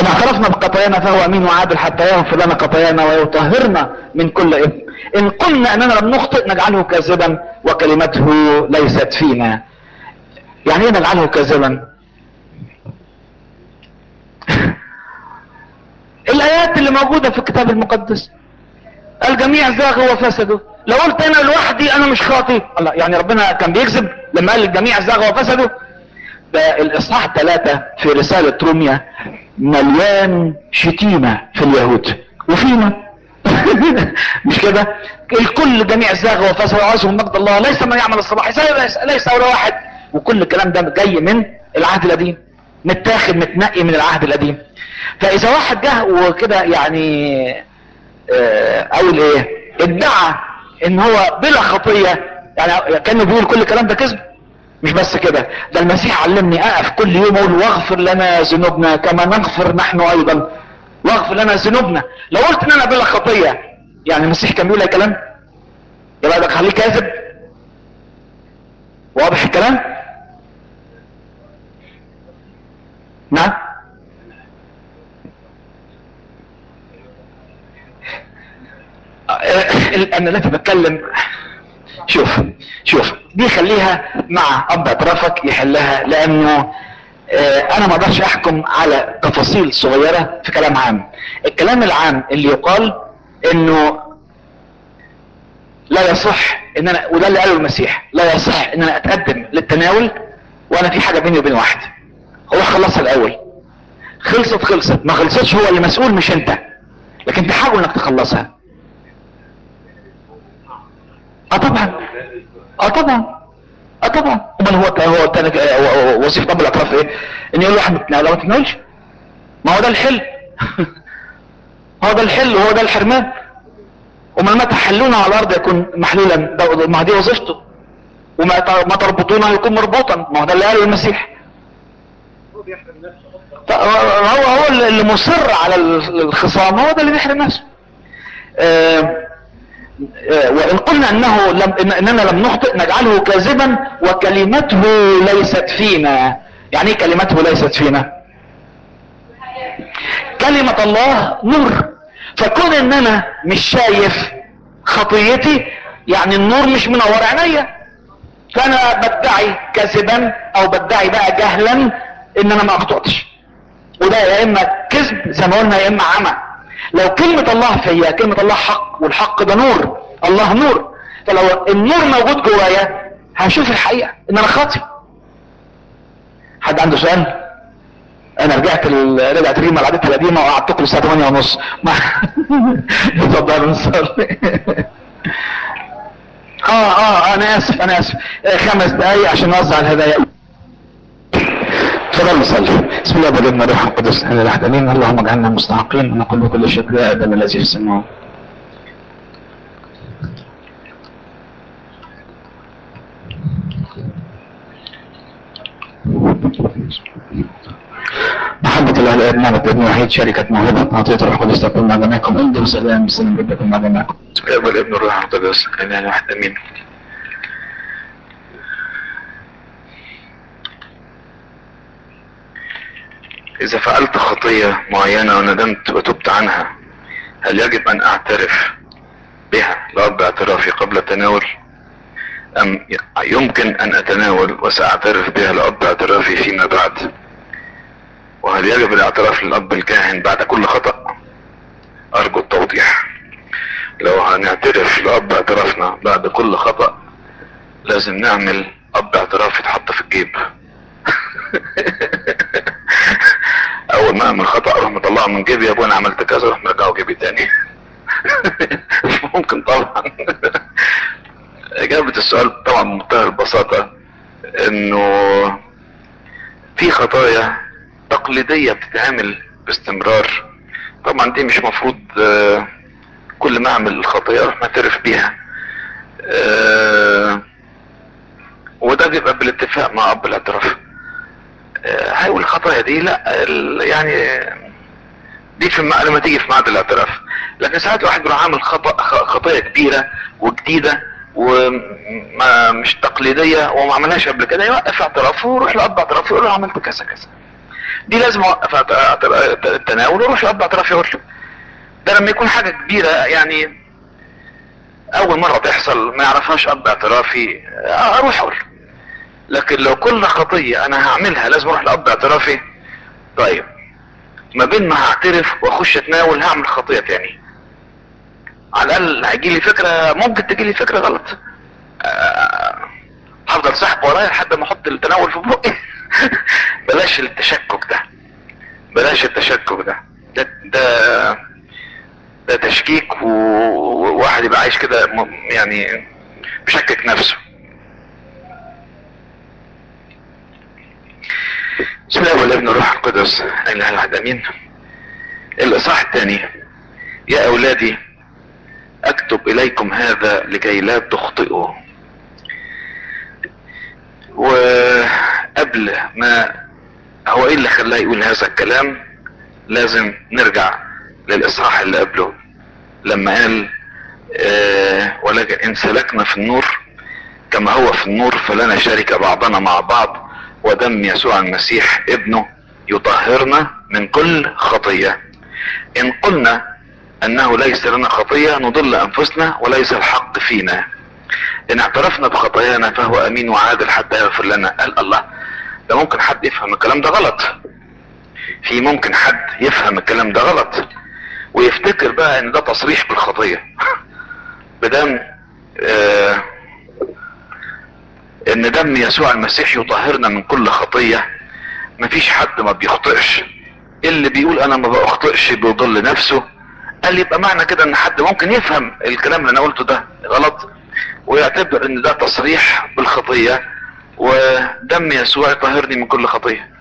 اعترفنا بخطايانا فهو امين وعادل حتى يغفر لنا خطايانا ويطهرنا من كل اثم ان قلنا اننا لم نخطئ نجعله كاذبا وكلمته ليست فينا يعني ايه نجعله كاذبا الايات اللي موجودة في الكتاب المقدس الجميع زاغوا وفسدوا لو قلت انا لوحدي انا مش خاطي الله يعني ربنا كان بيكذب لما قال الجميع زاغوا وفسدوا ده الاصحاح ثلاثة في رسالة روميا مليان شتيمة في اليهود وفينا مش كده الكل جميع زاغ وفسد وعزهم مجد الله ليس من يعمل الصلاح ليس, ليس ولا واحد وكل الكلام ده جاي من العهد القديم متاخد متنقي من العهد القديم فاذا واحد جه وكده يعني اه اقول ايه ادعى ان هو بلا خطية يعني كانه بيقول كل الكلام ده كذب مش بس كده ده المسيح علمني اقف كل يوم اقول واغفر لنا ذنوبنا كما نغفر نحن ايضا واغفر لنا ذنوبنا لو قلت ان انا بلا خطية يعني المسيح كان بيقول اي كلام يبقى ده خليه كاذب واضح الكلام نعم انا التي بتكلم شوف شوف دي خليها مع اب اعترافك يحلها لانه اه انا ما اقدرش احكم على تفاصيل صغيرة في كلام عام الكلام العام اللي يقال انه لا يصح ان انا وده اللي قاله المسيح لا يصح ان انا اتقدم للتناول وانا في حاجة بيني وبين واحد هو خلصها الاول خلصت خلصت ما خلصتش هو اللي مسؤول مش انت لكن تحاول انك تخلصها اه طبعا اه طبعا اه طبعا امال هو هو التاني وظيفه اب الاطراف ايه ان يقول واحد متناول ما تتناولش ما هو ده الحل هو ده الحل وهو ده الحرمان وما ما تحلونه على الارض يكون محلولا ده ما دي وظيفته وما ما تربطونه يكون مربوطا ما هو ده اللي قاله المسيح هو هو اللي مصر على الخصام هو ده اللي بيحرم نفسه آه وإن قلنا أنه لم إننا لم نخطئ نجعله كاذبا وكلمته ليست فينا يعني ايه كلمته ليست فينا كلمة الله نور فكون ان انا مش شايف خطيتي يعني النور مش منور عينيا فانا بدعي كذبا او بدعي بقى جهلا ان انا ما اخطأتش وده يا اما كذب زي ما قلنا يا اما عمى لو كلمة الله فيا كلمة الله حق والحق ده نور الله نور فلو النور موجود جوايا هشوف الحقيقة ان انا خاطي حد عنده سؤال انا رجعت ال... رجعت الريمة العادتها القديمة وقعدتكم الساعة 8 ونص ما اتفضلوا نصلي اه اه انا اسف انا اسف خمس دقايق عشان نوزع الهدايا تفضل نصلي بسم الله والابن والروح القدس انا الاحد امين اللهم اجعلنا مستحقين ونقول بكل شكر ادم الذي في السماوات محبة الله الآب نعمة ابن وحيد شركة موهبة عطية الروح القدس تكون مع جميعكم انتم سلام بسلام ربكم مع جميعكم. الآب والابن والروح القدس الاله الواحد امين. إذا فعلت خطية معينة وندمت وتبت عنها هل يجب أن أعترف بها لأب اعترافي قبل التناول أم يمكن أن أتناول وسأعترف بها لأب اعترافي فيما بعد وهل يجب الاعتراف للأب الكاهن بعد كل خطأ أرجو التوضيح لو هنعترف لأب اعترافنا بعد كل خطأ لازم نعمل أب اعتراف يتحط في الجيب اول ما اعمل خطأ اروح مطلعه من جيبي يا ابوي انا عملت كذا اروح مرجعه جيبي تاني مش ممكن طبعا اجابة السؤال طبعا بمنتهى البساطة انه في خطايا تقليدية بتتعمل باستمرار طبعا دي مش مفروض كل ما اعمل الخطايا اروح معترف بيها وده بيبقى بالاتفاق مع اب الاعتراف هاي الخطايا دي لا يعني دي في لما تيجي في ميعاد الاعتراف لكن ساعات الواحد بيروح عامل خطأ خطايا كبيرة وجديدة ومش تقليدية وما عملهاش قبل كده يوقف اعترافه ويروح لأب اعترافه يقول له عملت كذا كذا دي لازم اوقف اعت- اعت- التناول واروح لاب اعتراف يقول له ده لما يكون حاجه كبيره يعني اول مره تحصل ما يعرفهاش اب اعترافي آه، اروح اقول له. لكن لو كل خطيه انا هعملها لازم اروح لاب اعترافي طيب ما بين ما هعترف واخش اتناول هعمل خطيه تاني على الاقل هيجي لي فكره ممكن تجي لي فكره غلط آه، هفضل سحب ورايا لحد ما احط التناول في بقي بلاش التشكك ده بلاش التشكك ده ده ده, ده تشكيك و- وواحد يبقى عايش كده م- يعني بشكك نفسه بسم الله والابن والروح القدس اله الاحد امين الاصحاح الثاني يا اولادي اكتب اليكم هذا لكي لا تخطئوا وقبل ما هو ايه اللي خلاه يقول هذا الكلام لازم نرجع للاصحاح اللي قبله لما قال آه ولكن ان سلكنا في النور كما هو في النور فلنا شركة بعضنا مع بعض ودم يسوع المسيح ابنه يطهرنا من كل خطية ان قلنا انه ليس لنا خطية نضل انفسنا وليس الحق فينا ان اعترفنا بخطايانا فهو امين وعادل حتى يغفر لنا قال الله ده ممكن حد يفهم الكلام ده غلط في ممكن حد يفهم الكلام ده غلط ويفتكر بقى ان ده تصريح بالخطية بدم آه ان دم يسوع المسيح يطهرنا من كل خطية مفيش حد ما بيخطئش اللي بيقول انا ما بخطئش بيضل نفسه قال يبقى معنى كده ان حد ممكن يفهم الكلام اللي انا قلته ده غلط ويعتبر ان ده تصريح بالخطية ودم يسوع يطهرني من كل خطية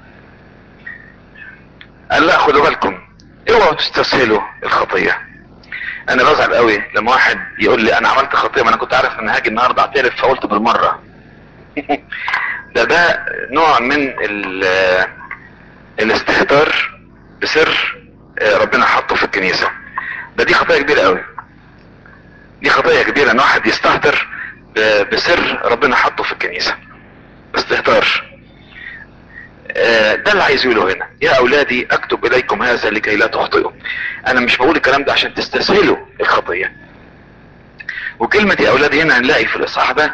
قال لا خدوا بالكم اوعوا تستسهلوا الخطية انا بزعل قوي لما واحد يقول لي انا عملت خطية ما انا كنت عارف ان هاجي النهاردة اعترف فقلت بالمرة ده ده نوع من ال- الاستهتار بسر ربنا حطه في الكنيسة ده دي خطية كبيرة قوي دي خطية كبيرة ان واحد يستهتر ب- بسر ربنا حطه في الكنيسة استهتار آه، ده اللي عايز يقوله هنا يا اولادي اكتب اليكم هذا لكي لا تخطئوا انا مش بقول الكلام ده عشان تستسهلوا الخطية وكلمة يا اولادي هنا هنلاقي في الاصحاح ده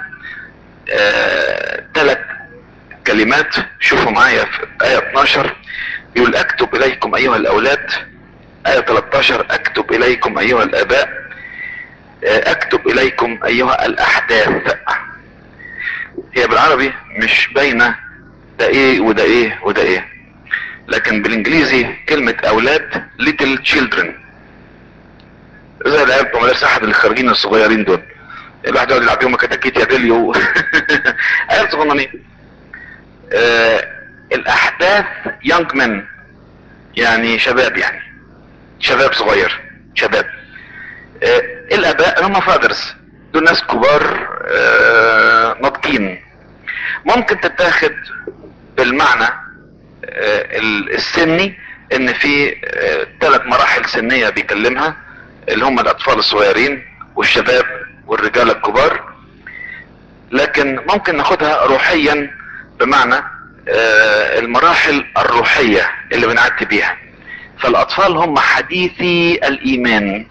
ثلاث كلمات شوفوا معايا في آية 12 يقول اكتب اليكم ايها الاولاد آية 13 اكتب اليكم ايها الاباء آه، اكتب اليكم ايها الاحداث هي بالعربي مش باينة ده ايه وده ايه وده ايه لكن بالانجليزي كلمة اولاد little children زي العيال بتوع مدارس احد اللي خارجين الصغيرين دول الواحد يقعد يلعب بيهم كتاكيت يا بليو عيال صغننين آه الاحداث young men يعني شباب يعني شباب صغير شباب آه الاباء هم فادرز دول ناس كبار آه ناضجين ممكن تتاخد بالمعنى آه السني ان في ثلاث مراحل سنية بيكلمها اللي هم الاطفال الصغيرين والشباب والرجال الكبار لكن ممكن ناخدها روحيا بمعنى آه المراحل الروحية اللي بنعدي بيها فالاطفال هم حديثي الايمان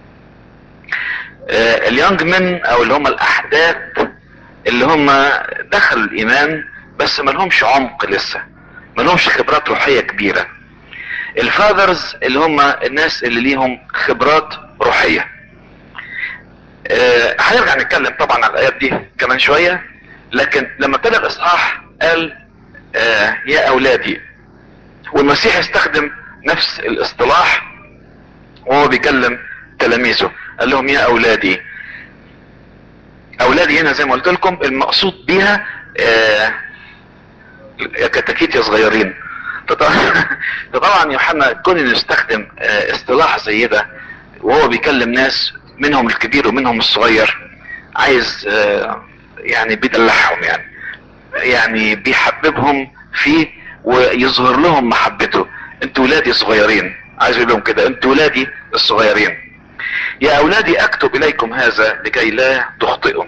آه اليونج من او اللي هم الاحداث اللي هم دخلوا الايمان بس ما لهمش عمق لسه ما لهمش خبرات روحية كبيرة الفاذرز اللي هم الناس اللي ليهم خبرات روحية آه هنرجع نتكلم طبعا على الايات دي كمان شوية لكن لما ابتدى الاصحاح قال آه يا اولادي والمسيح استخدم نفس الاصطلاح وهو بيكلم تلاميذه قال لهم يا اولادي اولادي هنا زي ما قلت لكم المقصود بيها آه يا كتاكيت يا صغيرين فطبعا يوحنا كون انه يستخدم آه اصطلاح زي ده وهو بيكلم ناس منهم الكبير ومنهم الصغير عايز آه يعني بيدلعهم يعني يعني بيحببهم فيه ويظهر لهم محبته انتوا ولادي صغيرين عايز اقول لهم كده انتوا ولادي الصغيرين يا اولادي اكتب اليكم هذا لكي لا تخطئوا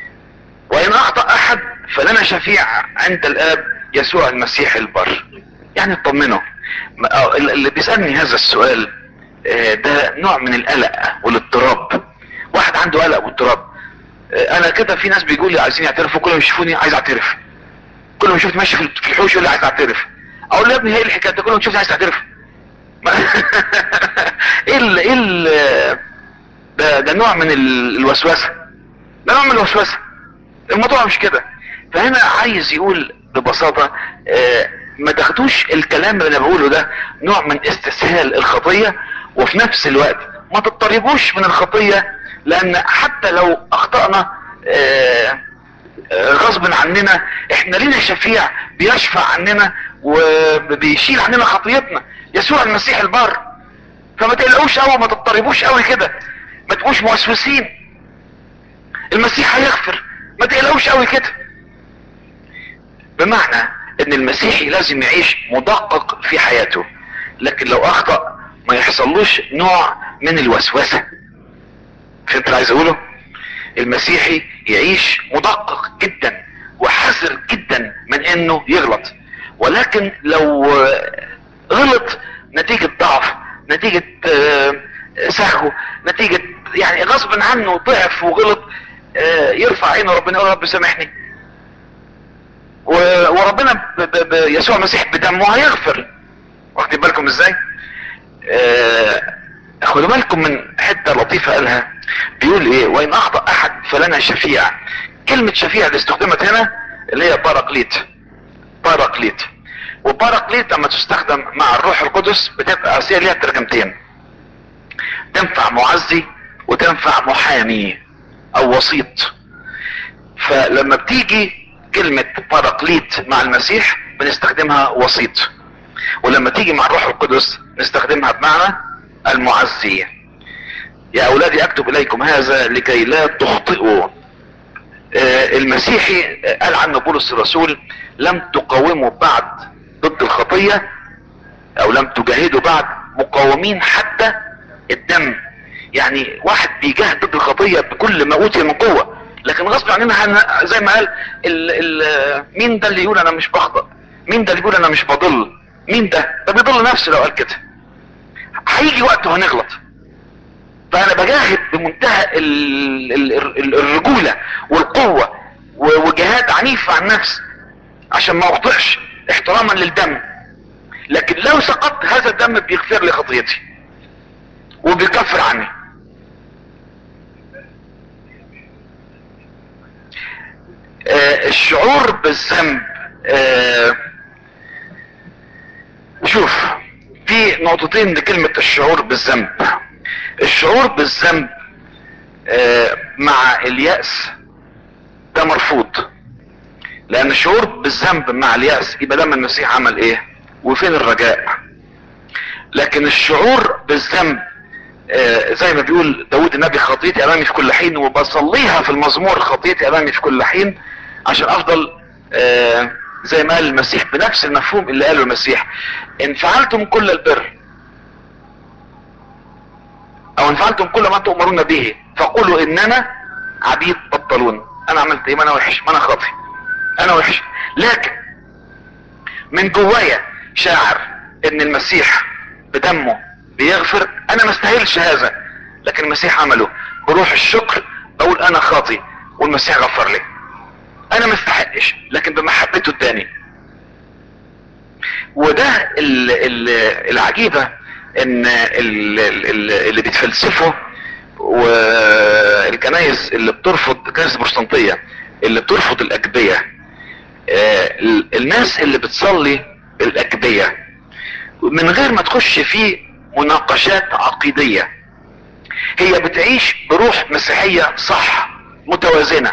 وان اخطأ احد فلنا شفيع عند الاب يسوع المسيح البر يعني اطمنوا ما- آه، اللي بيسألني هذا السؤال آه، ده نوع من القلق والاضطراب واحد عنده قلق واضطراب آه، انا كده في ناس بيقولوا لي عايزين يعترفوا كل ما يشوفوني عايز اعترف كل ما يشوفني ماشي في في الحوش يقول لي عايز اعترف اقول له يا ابني هي الحكايه ده كل ما تشوفني عايز تعترف ما- ايه ال ايه ال ده ده نوع من ال- الوسوسه ده نوع من الوسوسه الموضوع مش كده فهنا عايز يقول ببساطه آه، ما تاخدوش الكلام اللي انا بقوله ده نوع من استسهال الخطيه وفي نفس الوقت ما تضطربوش من الخطيه لان حتى لو اخطانا آه، آه، غصب عننا احنا لينا شفيع بيشفع عننا وبيشيل عننا خطيتنا يسوع المسيح البار فما تقلقوش قوي ما تضطربوش قوي كده ما تبقوش موسوسين المسيح هيغفر ما تقلقوش قوي كده بمعنى ان المسيحي لازم يعيش مدقق في حياته لكن لو اخطأ ما يحصلوش نوع من الوسوسة فهمت اللي عايز اقوله المسيحي يعيش مدقق جدا وحذر جدا من انه يغلط ولكن لو آه، غلط نتيجة ضعف نتيجة آه، سهو نتيجة يعني غصب عنه ضعف وغلط آه، يرفع عينه ربنا يقول رب سامحني و- وربنا ب- ب- ب- يسوع المسيح بدمه هيغفر واخدين بالكم ازاي آه، خدوا بالكم من حته لطيفه قالها بيقول ايه وان اخطا احد فلنا شفيع كلمه شفيع اللي استخدمت هنا اللي هي باراكليت باراكليت وباراكليت لما تستخدم مع الروح القدس بتبقى أصير ليها ترجمتين تنفع معزي وتنفع محامي او وسيط فلما بتيجي كلمة باراكليت مع المسيح بنستخدمها وسيط ولما تيجي مع الروح القدس نستخدمها بمعنى المعزي يا اولادي اكتب اليكم هذا لكي لا تخطئوا آه، المسيحي آه، قال عنه بولس الرسول لم تقاوموا بعد ضد الخطية او لم تجاهدوا بعد مقاومين حتى الدم يعني واحد بيجاهد ضد الخطية بكل ما اوتي من قوة لكن غصب عننا هن- زي ما قال ال ال مين ده اللي يقول انا مش بخطأ مين ده اللي يقول انا مش بضل مين ده ده بيضل نفسه لو قال كده هيجي وقت وهنغلط فانا بجاهد بمنتهى ال ال ال الرجولة والقوة و- وجهاد عنيف عن النفس عشان ما اخطئش احتراما للدم لكن لو سقطت هذا الدم بيغفر لي خطيتي وبيكفر عني آه الشعور بالذنب آه شوف في نقطتين لكلمة الشعور بالذنب الشعور بالذنب آه مع اليأس ده مرفوض لان الشعور بالذنب مع اليأس يبقى لما المسيح عمل ايه وفين الرجاء لكن الشعور بالذنب آه، زي ما بيقول داود النبي خطيتي امامي في كل حين وبصليها في المزمور خطيتي امامي في كل حين عشان افضل آه، زي ما قال المسيح بنفس المفهوم اللي قاله المسيح ان فعلتم كل البر او ان فعلتم كل ما تؤمرون به فقولوا اننا عبيد بطلون انا عملت ايه ما انا وحش ما انا خاطي انا وحش لكن من جوايا شاعر ان المسيح بدمه بيغفر انا ما استاهلش هذا لكن المسيح عمله بروح الشكر بقول انا خاطي والمسيح غفر لي انا ما استحقش لكن بمحبته اداني وده ال ال العجيبة ان ال ال اللي بيتفلسفوا والكنايس اللي بترفض كنائس البروتستانتية اللي بترفض الاجبية آه، ال- الناس اللي بتصلي الاجبية من غير ما تخش في مناقشات عقيدية هي بتعيش بروح مسيحية صح متوازنة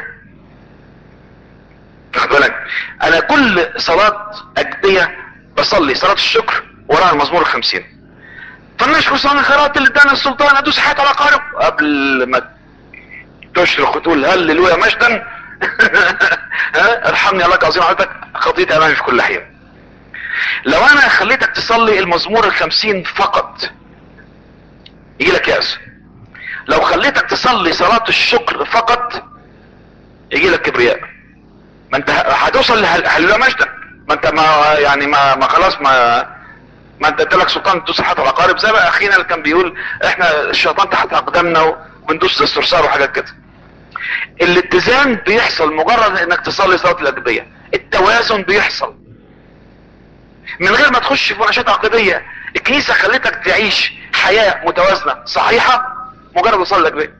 واخد بالك انا كل صلاة اجبية بصلي صلاة الشكر وراء المزمور الخمسين فلنشكر سبحان الخيرات اللي ادانا السلطان ادوس حياة على قارب قبل ما تشرخ وتقول هللويا مجدا ها ارحمني الله عظيم عبدك خطيتي امامي في كل حين لو انا خليتك تصلي المزمور الخمسين فقط يجي لك يأس لو خليتك تصلي صلاة الشكر فقط يجي لك كبرياء ما انت هتوصل لهللويا مجدا ما انت ما يعني ما, ما خلاص ما ما انت ادالك سلطان تدوس تحت العقارب زي بقى اخينا اللي كان بيقول احنا الشيطان تحت اقدامنا وبندوس استرسال وحاجات كده الاتزان بيحصل مجرد انك تصلي صلاه الاجبيه التوازن بيحصل من غير ما تخش في مناقشات عقديه الكنيسه خلتك تعيش حياه متوازنه صحيحه مجرد تصلي الاجبيه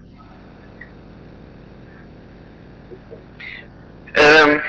أم،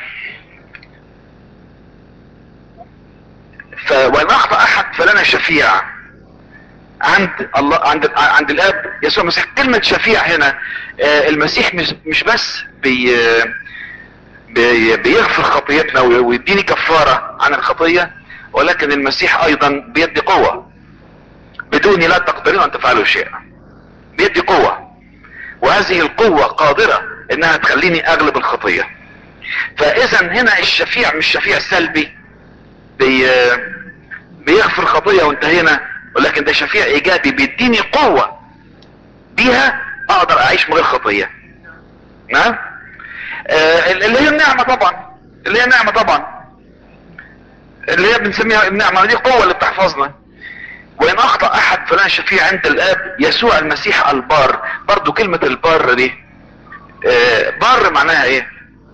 ف وان اخطا احد فلنا شفيع عند الله عند عند الاب يسوع المسيح كلمه شفيع هنا آه، المسيح مش مش بس بي بي بيغفر خطيتنا وي- ويديني كفاره عن الخطيه ولكن المسيح ايضا بيدي قوه بدوني لا تقدرون ان تفعلوا شيئا بيدي قوه وهذه القوه قادره انها تخليني اغلب الخطيه فاذا هنا الشفيع مش شفيع سلبي بي بيغفر خطية وانتهينا ولكن ده شفيع ايجابي بيديني قوة بيها اقدر اعيش من غير خطية نعم آه اللي هي النعمة طبعا اللي هي النعمة طبعا اللي هي بنسميها النعمة دي قوة اللي بتحفظنا وان اخطأ احد فلا شفيع عند الاب يسوع المسيح البار برضو كلمة البار دي آه بار معناها ايه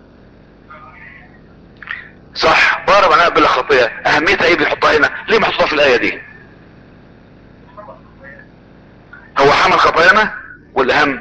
صح بار معناها بلا خطيئة اهميتها ايه بيحطها هنا ليه محطوطة في الاية دي هو حمل خطايانا والاهم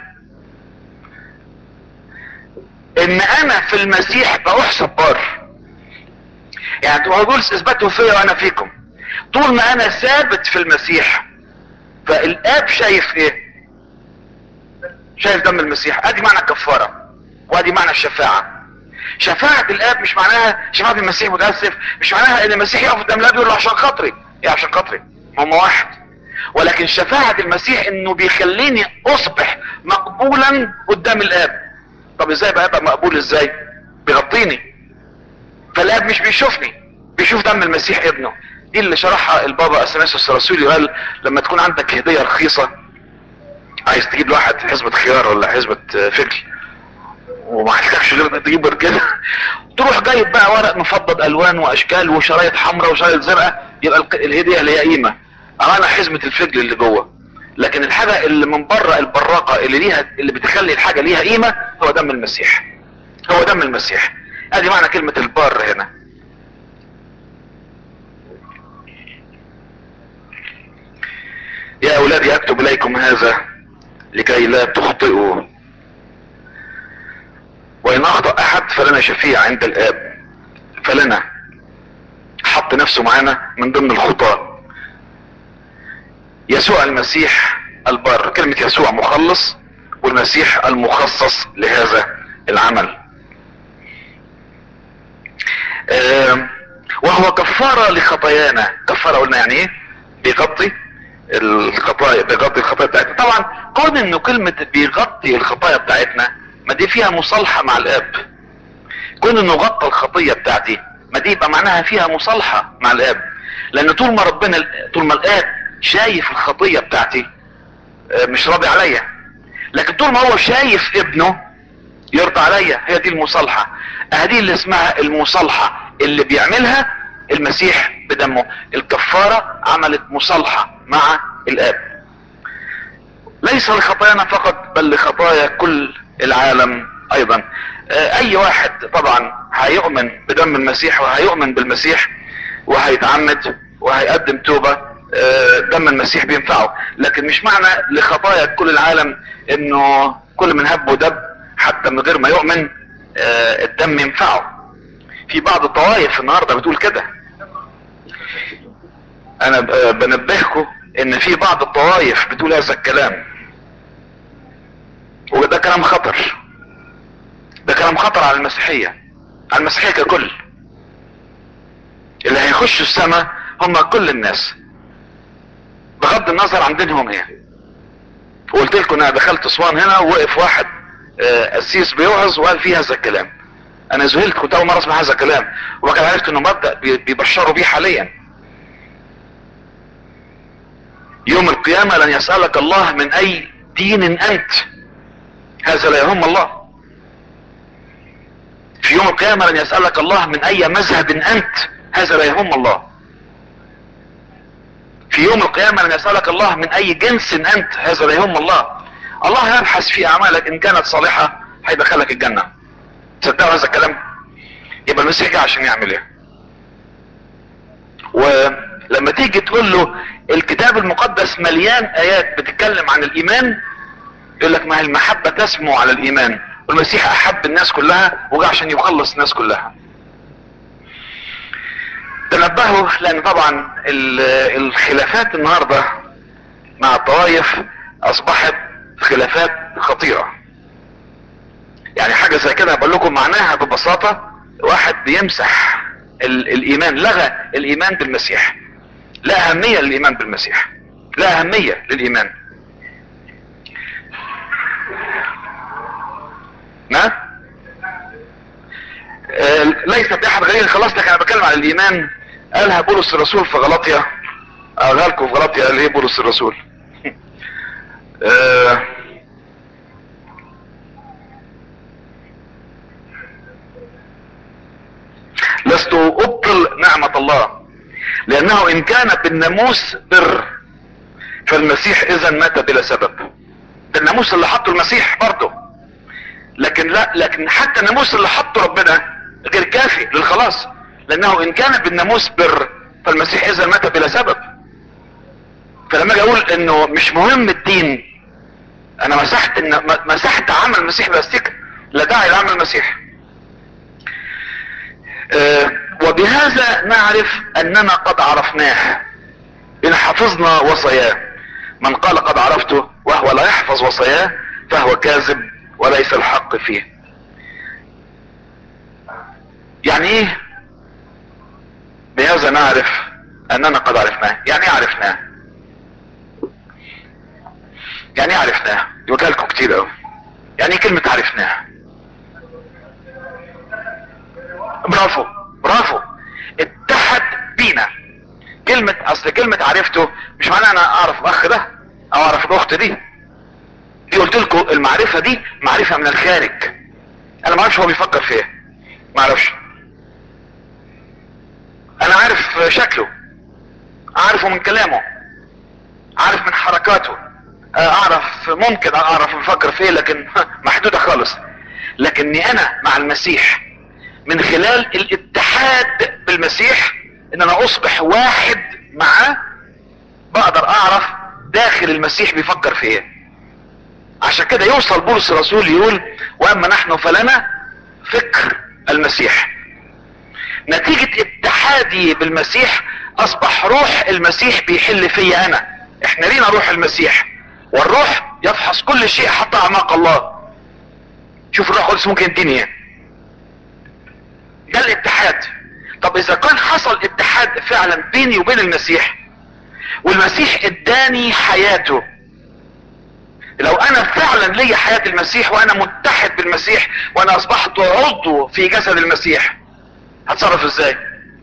ان انا في المسيح بأحسب بار يعني هو يقول اثبتوا فيا وانا فيكم طول ما انا ثابت في المسيح فالاب شايف ايه شايف دم المسيح ادي معنى الكفارة وادي معنى الشفاعة شفاعة الاب مش معناها شفاعة المسيح متأسف مش معناها ان المسيح يقف قدام الاب يقول له عشان خاطري ايه عشان خاطري هم واحد ولكن شفاعة المسيح انه بيخليني اصبح مقبولا قدام الاب طب ازاي بقى ابقى مقبول ازاي بيغطيني فالاب مش بيشوفني بيشوف دم المسيح ابنه دي اللي شرحها البابا اثناسيوس الرسولي قال لما تكون عندك هدية رخيصة عايز تجيب لواحد حزمة خيار ولا حزمة فجل وما عندكش غير انك تجيب برجله تروح جايب بقى ورق مفضل الوان واشكال وشرايط حمراء وشرايط زرقاء يبقى الق- الهديه اللي هي قيمه انا حزمه الفجل اللي جوه لكن الحاجه اللي من بره البراقه اللي ليها اللي بتخلي الحاجه ليها قيمه هو دم المسيح هو دم المسيح ادي معنى كلمه البار هنا يا اولادي اكتب اليكم هذا لكي لا تخطئوا وان اخطأ احد فلنا شفيع عند الاب فلنا حط نفسه معانا من ضمن الخطاة يسوع المسيح البر كلمة يسوع مخلص والمسيح المخصص لهذا العمل آم، وهو كفارة لخطايانا كفارة قلنا يعني ايه بيغطي الخطايا بيغطي الخطايا بتاعتنا طبعا كون انه كلمة بيغطي الخطايا بتاعتنا ما دي فيها مصالحة مع الاب كون انه غطى الخطية بتاعتي ما دي يبقى معناها فيها مصالحة مع الاب لان طول ما ربنا طول ما الاب شايف الخطية بتاعتي آه، مش راضي عليا لكن طول ما هو شايف ابنه يرضى عليا هي دي المصالحة هذه اللي اسمها المصالحة اللي بيعملها المسيح بدمه الكفارة عملت مصالحة مع الاب ليس لخطايانا فقط بل لخطايا كل العالم ايضا آه، اي واحد طبعا هيؤمن بدم المسيح وهيؤمن بالمسيح وهيتعمد وهيقدم توبة آه، دم المسيح بينفعه لكن مش معنى لخطايا كل العالم انه كل من هب ودب حتى من غير ما يؤمن آه، الدم ينفعه في بعض الطوائف النهارده بتقول كده انا ب- بنبهكم ان في بعض الطوائف بتقول هذا الكلام وده كلام خطر ده كلام خطر على المسيحية على المسيحية ككل اللي هيخشوا السماء هم كل الناس بغض النظر عن دينهم ايه وقلت لكم انا دخلت اسوان هنا ووقف واحد آه، قسيس بيوعظ وقال فيه هذا الكلام انا ذهلت كنت اول مره اسمع هذا الكلام وكان عرفت انه مبدا بي- بيبشروا بيه حاليا يوم القيامه لن يسالك الله من اي دين انت هذا لا يهم الله في يوم القيامه لن يسالك الله من اي مذهب انت هذا لا يهم الله في يوم القيامة لن يسألك الله من اي جنس انت هذا لا يهم الله الله يبحث في اعمالك ان كانت صالحة هيدخلك الجنة تصدقوا هذا الكلام يبقى المسيح جه عشان يعمل ايه ولما تيجي تقول له الكتاب المقدس مليان ايات بتتكلم عن الايمان يقول لك ما هي المحبة تسمو على الايمان والمسيح احب الناس كلها وجاء عشان يخلص الناس كلها تنبهوا لان طبعا الخلافات النهاردة مع الطوائف اصبحت خلافات خطيرة يعني حاجة زي كده بقول لكم معناها ببساطة واحد بيمسح الايمان لغى الايمان بالمسيح لا اهمية للايمان بالمسيح لا اهمية للايمان نعم آه ليست احد غير خلاص لكن انا بتكلم عن الايمان قالها بولس الرسول في غلطية اقولها لكم في غلطية قال ايه بولس الرسول آه لست ابطل نعمة الله لانه ان كان بالناموس بر فالمسيح اذا مات بلا سبب ده الناموس اللي حطه المسيح برضه لكن لا لكن حتى الناموس اللي حطه ربنا غير كافي للخلاص لانه ان كان بالناموس بر فالمسيح اذا مات بلا سبب فلما اجي اقول انه مش مهم الدين انا مسحت إن مسحت عمل المسيح باستيك لا داعي لعمل المسيح أه وبهذا نعرف اننا قد عرفناه ان حفظنا وصاياه من قال قد عرفته وهو لا يحفظ وصاياه فهو كاذب وليس الحق فيه يعني ايه بهذا نعرف اننا قد عرفناه يعني ايه عرفناه يعني ايه عرفناه يقولها لكم كتير قوي يعني ايه كلمة عرفناه برافو برافو اتحد بينا كلمة اصل كلمة عرفته مش معناها انا اعرف الاخ ده او اعرف الاخت دي دي قلت لكم المعرفة دي معرفة من الخارج انا ما اعرفش هو بيفكر في ايه ما اعرفش انا عارف شكله عارفه من كلامه عارف من حركاته اعرف ممكن اعرف بيفكر في ايه لكن محدودة خالص لكني انا مع المسيح من خلال الاتحاد بالمسيح ان انا اصبح واحد معاه بقدر اعرف داخل المسيح بيفكر في ايه عشان كده يوصل بولس الرسول يقول واما نحن فلنا فكر المسيح نتيجة اتحادي بالمسيح اصبح روح المسيح بيحل فيا انا احنا لينا روح المسيح والروح يفحص كل شيء حتى اعماق الله شوف الروح القدس ممكن يديني ايه ده الاتحاد طب اذا كان حصل اتحاد فعلا بيني وبين المسيح والمسيح اداني حياته لو انا فعلا ليا حياة المسيح وانا متحد بالمسيح وانا اصبحت عضو في جسد المسيح هتصرف ازاي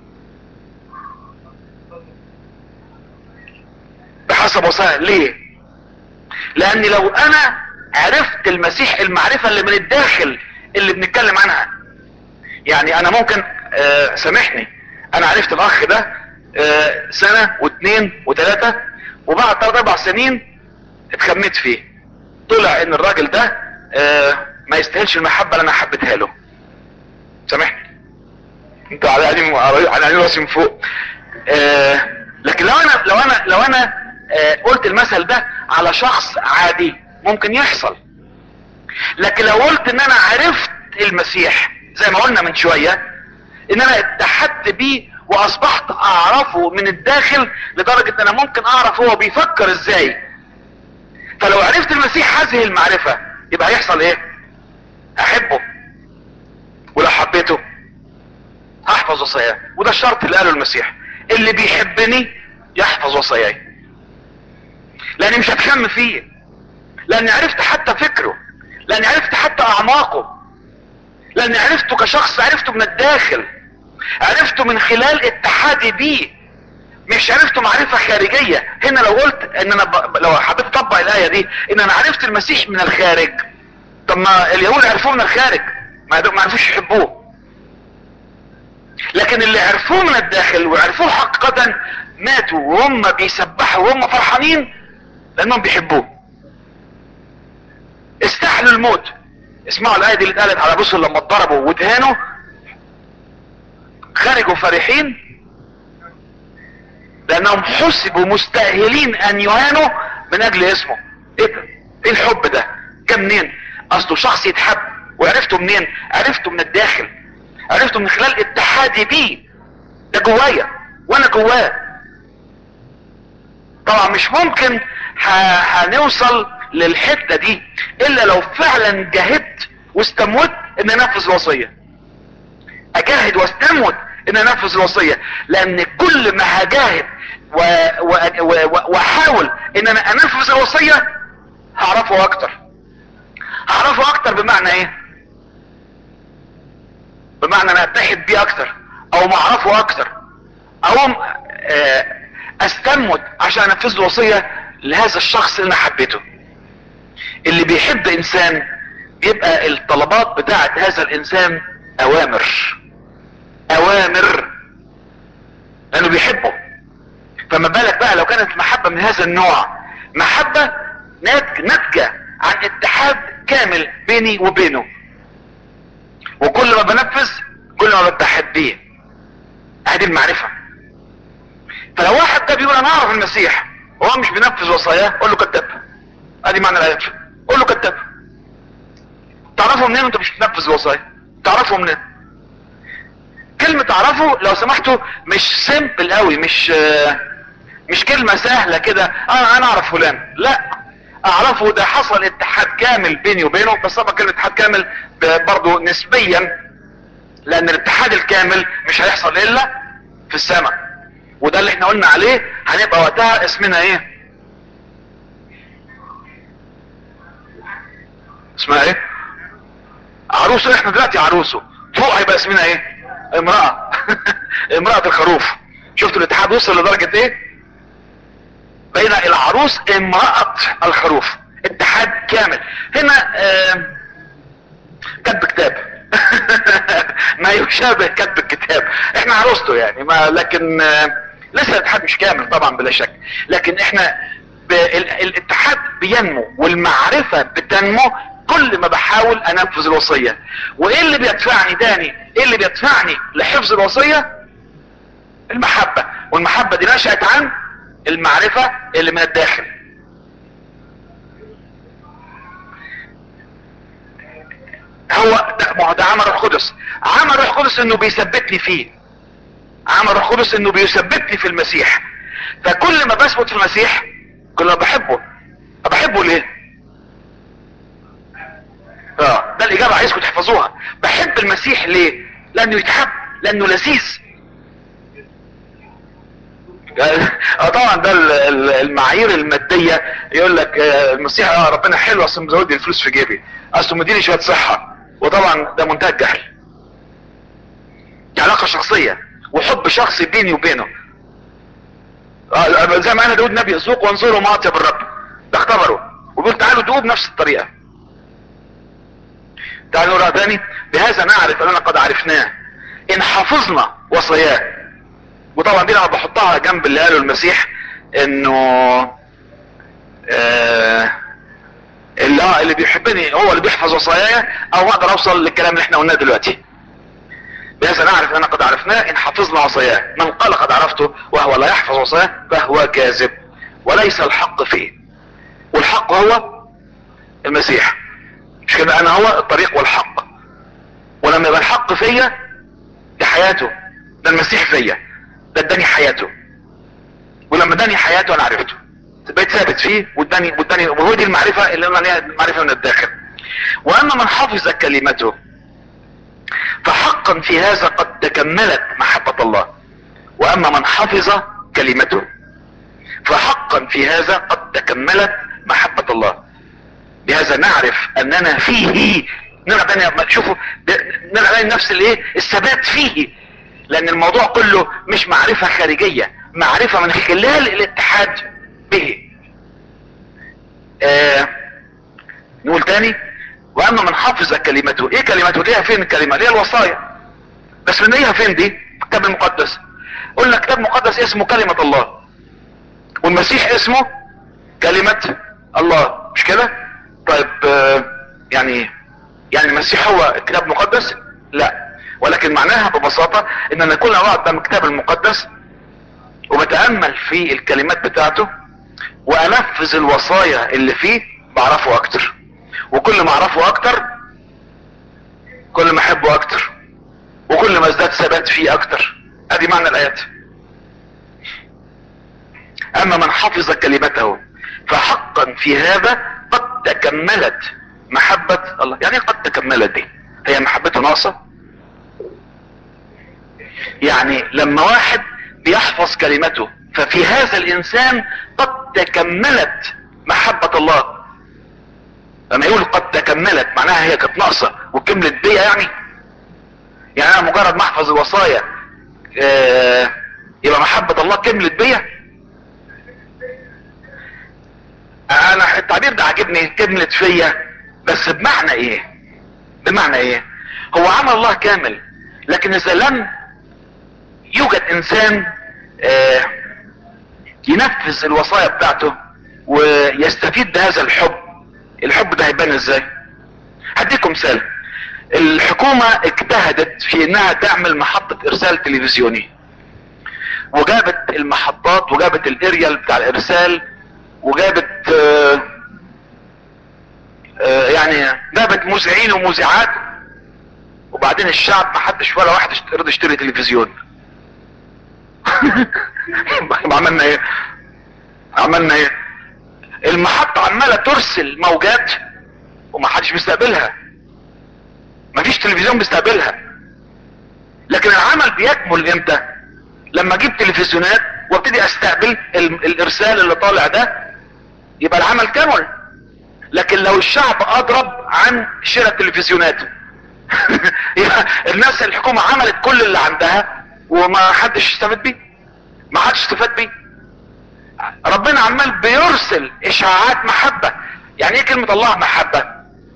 بحسب وسائل ليه لان لو انا عرفت المسيح المعرفة اللي من الداخل اللي بنتكلم عنها يعني انا ممكن آه سامحني انا عرفت الاخ ده آه سنة واثنين وثلاثة وبعد ثلاث اربع سنين اتخميت فيه طلع ان الراجل ده آه ما يستاهلش المحبة اللي انا حبيتها له سامحني انتوا على قديم على قديم راسي من فوق آه لكن لو انا لو انا لو انا آه قلت المثل ده على شخص عادي ممكن يحصل لكن لو قلت ان انا عرفت المسيح زي ما قلنا من شوية ان انا اتحدت بيه واصبحت اعرفه من الداخل لدرجة ان انا ممكن اعرف هو بيفكر ازاي فلو عرفت المسيح هذه المعرفة يبقى هيحصل ايه احبه ولو حبيته هحفظ وصاياه وده الشرط اللي قاله المسيح اللي بيحبني يحفظ وصاياي لاني مش هتخم فيه لاني عرفت حتى فكره لاني عرفت حتى اعماقه لاني عرفته كشخص عرفته من الداخل عرفته من خلال اتحادي بيه مش عرفته معرفة خارجية هنا لو قلت ان انا ب... لو حبيت اطبق الاية دي ان انا عرفت المسيح من الخارج طب ما اليهود عرفوه من الخارج ما ما عرفوش يحبوه لكن اللي عرفوه من الداخل وعرفوه حقيقة ماتوا وهم بيسبحوا وهم فرحانين لانهم بيحبوه استحلوا الموت اسمعوا الايه دي اللي اتقالت على بصر لما اتضربوا وادهانوا خرجوا فرحين لانهم حسبوا مستاهلين ان يهانوا من اجل اسمه ايه ده ايه الحب ده جه منين اصله شخص يتحب وعرفته منين عرفته من الداخل عرفته من خلال اتحادي بيه ده جوايا وانا جواه طبعا مش ممكن هنوصل للحتة دي الا لو فعلا جاهدت واستموت ان انفذ الوصية اجاهد واستموت ان انفذ الوصية لان كل ما هجاهد و... و... و... واحاول ان انا انفذ الوصية هعرفه اكتر هعرفه اكتر بمعنى ايه بمعنى انا اتحد بيه اكتر او معرفه اكتر او استموت عشان انفذ الوصية لهذا الشخص اللي انا حبيته اللي بيحب انسان بيبقى الطلبات بتاعت هذا الانسان اوامر اوامر لانه بيحبه فما بالك بقى لو كانت المحبة من هذا النوع محبة ناتجة عن اتحاد كامل بيني وبينه وكل ما بنفذ كل ما بتحد بيه ادي المعرفة فلو واحد ده بيقول انا اعرف المسيح وهو مش بينفذ وصاياه قول له كذاب ادي معنى الايه قول له كذاب تعرفه منين وانت مش بتنفذ الوصايا تعرفه منين كلمة تعرفه لو سمحتوا مش سيمبل قوي مش مش كلمة سهلة كده اه انا اعرف فلان لا اعرفه ده حصل اتحاد كامل بيني وبينه بس طبعا كلمة اتحاد كامل برضه نسبيا لان الاتحاد الكامل مش هيحصل الا في السماء وده اللي احنا قلنا عليه هنبقى وقتها اسمنا ايه اسمها ايه عروسه احنا دلوقتي عروسه فوق هيبقى اسمنا ايه امرأة امرأة الخروف شفتوا الاتحاد وصل لدرجة ايه بين العروس امرأة الخروف اتحاد كامل هنا اه كتب كتاب ما يشابه كتب الكتاب احنا عروسته يعني ما لكن اه لسه الاتحاد مش كامل طبعا بلا شك لكن احنا الاتحاد بينمو والمعرفة بتنمو كل ما بحاول انفذ الوصية وايه اللي بيدفعني تاني ايه اللي بيدفعني لحفظ الوصية المحبة والمحبة دي نشأت عن المعرفة اللي من الداخل هو ده ما هو ده عمل روح قدس عمل روح قدس انه بيثبتني فيه عمل روح قدس انه بيثبتني في المسيح فكل ما بثبت في المسيح كل ما بحبه بحبه ليه اه ده الاجابة عايزكم تحفظوها بحب المسيح ليه لانه يتحب لانه لذيذ اه طبعا ده المعايير المادية يقول لك المسيح اه ربنا حلو اصل مزود لي الفلوس في جيبي اصل مديني شوية صحة وطبعا ده منتهى الجهل دي علاقة شخصية وحب شخصي بيني وبينه آه زي ما انا داود نبي ذوق وانظروا ما اطيب الرب ده اختبروا وبيقول تعالوا دوقوا بنفس الطريقة تعالوا نقرأ تاني بهذا نعرف اننا قد عرفناه ان حفظنا وصاياه وطبعا دي لما بحطها جنب اللي قاله المسيح انه آه اللي, اللي بيحبني هو اللي بيحفظ وصاياي او اقدر اوصل للكلام اللي احنا قلناه دلوقتي بهذا نعرف اننا قد عرفناه ان حفظنا وصاياه من قال قد عرفته وهو لا يحفظ وصاياه فهو كاذب وليس الحق فيه والحق هو المسيح مش كده انا هو الطريق والحق ولما يبقى الحق فيا دي حياته ده المسيح فيا ده اداني حياته ولما اداني حياته انا عرفته بقيت ثابت فيه واداني واداني وهو دي المعرفه اللي انا عليها المعرفه من الداخل واما من حفظ كلمته فحقا في هذا قد تكملت محبه الله واما من حفظ كلمته فحقا في هذا قد تكملت محبه الله بهذا نعرف اننا فيه نرجع تاني شوفوا نرجع تاني نفس الايه الثبات فيه لان الموضوع كله مش معرفة خارجية معرفة من خلال الاتحاد به آه نقول تاني واما من حفظ كلمته ايه كلمته ليها فين الكلمة ليها الوصايا بس بنلاقيها فين دي الكتاب المقدس قلنا كتاب مقدس اسمه كلمة الله والمسيح اسمه كلمة الله مش كده طيب آه، يعني يعني المسيح هو الكتاب المقدس لا ولكن معناها ببساطة ان انا كل ما اقعد قدام الكتاب المقدس وبتأمل في الكلمات بتاعته وانفذ الوصايا اللي فيه بعرفه اكتر وكل ما اعرفه اكتر كل ما احبه اكتر وكل ما ازداد ثبات فيه اكتر ادي معنى الايات اما من حفظ كلمته فحقا في هذا قد تكملت محبة الله يعني إيه قد تكملت دي هي محبته ناقصة يعني لما واحد بيحفظ كلمته ففي هذا الانسان قد تكملت محبة الله لما يقول قد تكملت معناها هي كانت ناقصة وكملت بيا يعني يعني انا مجرد ما احفظ الوصايا آه، يبقى محبة الله كملت بيا انا التعبير ده عاجبني كملت فيا بس بمعنى ايه بمعنى ايه هو عمل الله كامل لكن اذا لم يوجد انسان آه، ينفذ الوصايا بتاعته ويستفيد بهذا الحب الحب ده هيبان ازاي هديكم مثال الحكومة اجتهدت في انها تعمل محطة ارسال تلفزيوني وجابت المحطات وجابت الاريال بتاع الارسال وجابت آه، آه، يعني جابت مذيعين ومذيعات وبعدين الشعب ما حدش ولا واحد اشت- رضي يشتري تلفزيون يبقى عملنا ايه عملنا ايه المحطة عمالة ترسل موجات وما حدش بيستقبلها مفيش تلفزيون بيستقبلها لكن العمل بيكمل امتى لما اجيب تلفزيونات وابتدي استقبل ال- الارسال اللي طالع ده يبقى العمل كمل لكن لو الشعب اضرب عن شراء التلفزيونات يبقى الناس الحكومة عملت كل اللي عندها وما حدش استفاد بيه ما حدش استفاد بيه ربنا عمال بيرسل اشعاعات محبة يعني ايه كلمة الله محبة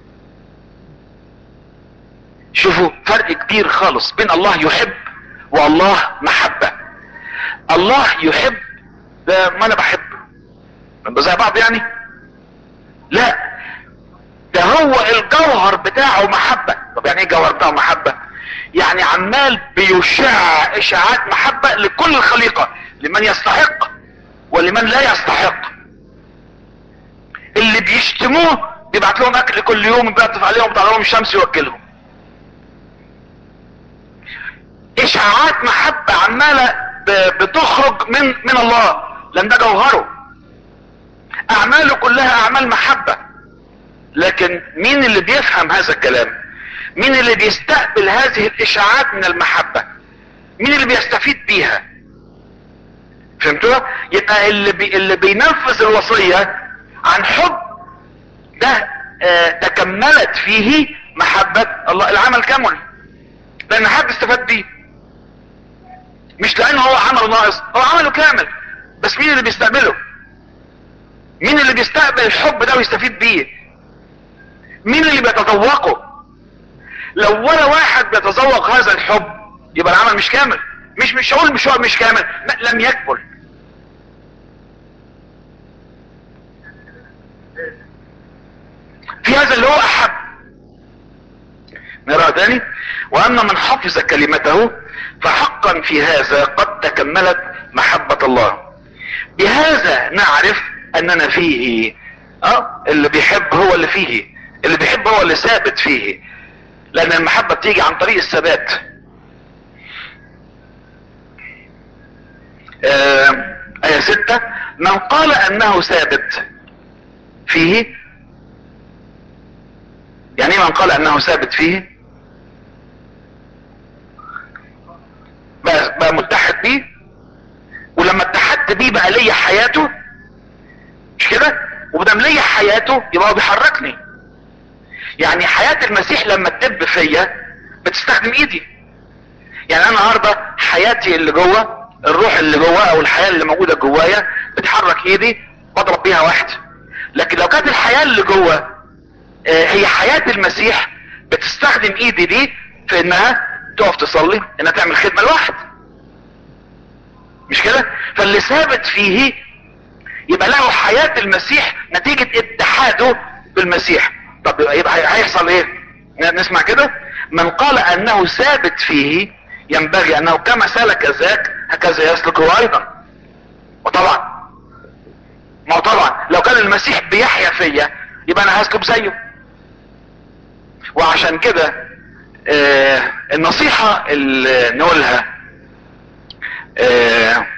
شوفوا فرق كبير خالص بين الله يحب والله محبة الله يحب ده ما انا بحب نبقى زي بعض يعني لا ده هو الجوهر بتاعه محبة طب يعني ايه الجوهر بتاعه محبة يعني عمال بيشع اشاعات محبة لكل الخليقة لمن يستحق ولمن لا يستحق اللي بيشتموه بيبعت لهم اكل كل يوم بيعطف عليهم بيطلع لهم الشمس يوكلهم اشعاعات محبة عمالة ب- بتخرج من من الله لان ده جوهره اعماله كلها اعمال محبة لكن مين اللي بيفهم هذا الكلام مين اللي بيستقبل هذه الاشاعات من المحبة مين اللي بيستفيد بيها فهمتوا يبقى اللي بي اللي بينفذ الوصية عن حب ده آه تكملت فيه محبة الله العمل كمل لان حد استفاد بيه مش لانه هو عمله ناقص هو عمله كامل بس مين اللي بيستقبله مين اللي بيستقبل الحب ده ويستفيد بيه مين اللي بيتذوقه لو ولا واحد بيتذوق هذا الحب يبقى العمل مش كامل مش مش هقول مش هو مش كامل لا، لم يكمل في هذا اللي هو احب نرى تاني واما من حفظ كلمته فحقا في هذا قد تكملت محبة الله بهذا نعرف اننا فيه اه اللي بيحب هو اللي فيه اللي بيحب هو اللي ثابت فيه لان المحبة بتيجي عن طريق الثبات آه آية ستة من قال انه ثابت فيه يعني ايه من قال انه ثابت فيه بقى, بقى متحد بيه ولما اتحدت بيه بقى ليا حياته مش كده ومدام ليا حياته يبقى هو بيحركني يعني حياة المسيح لما تدب فيا بتستخدم ايدي يعني انا النهارده حياتي اللي جوه الروح اللي جوه او الحياة اللي موجودة جوايا بتحرك ايدي بضرب بيها واحد لكن لو كانت الحياة اللي جوه آه، هي حياة المسيح بتستخدم ايدي دي في انها تقف تصلي انها تعمل خدمة لواحد مش كده فاللي ثابت فيه يبقى له حياة المسيح نتيجة اتحاده بالمسيح طب يبقى هيحصل ايه نسمع كده من قال انه ثابت فيه ينبغي انه كما سلك ذاك هكذا يسلك هو ايضا وطبعا ما هو طبعا لو كان المسيح بيحيا فيا يبقى انا هسلك زيه وعشان كده آه النصيحة اللي نقولها آه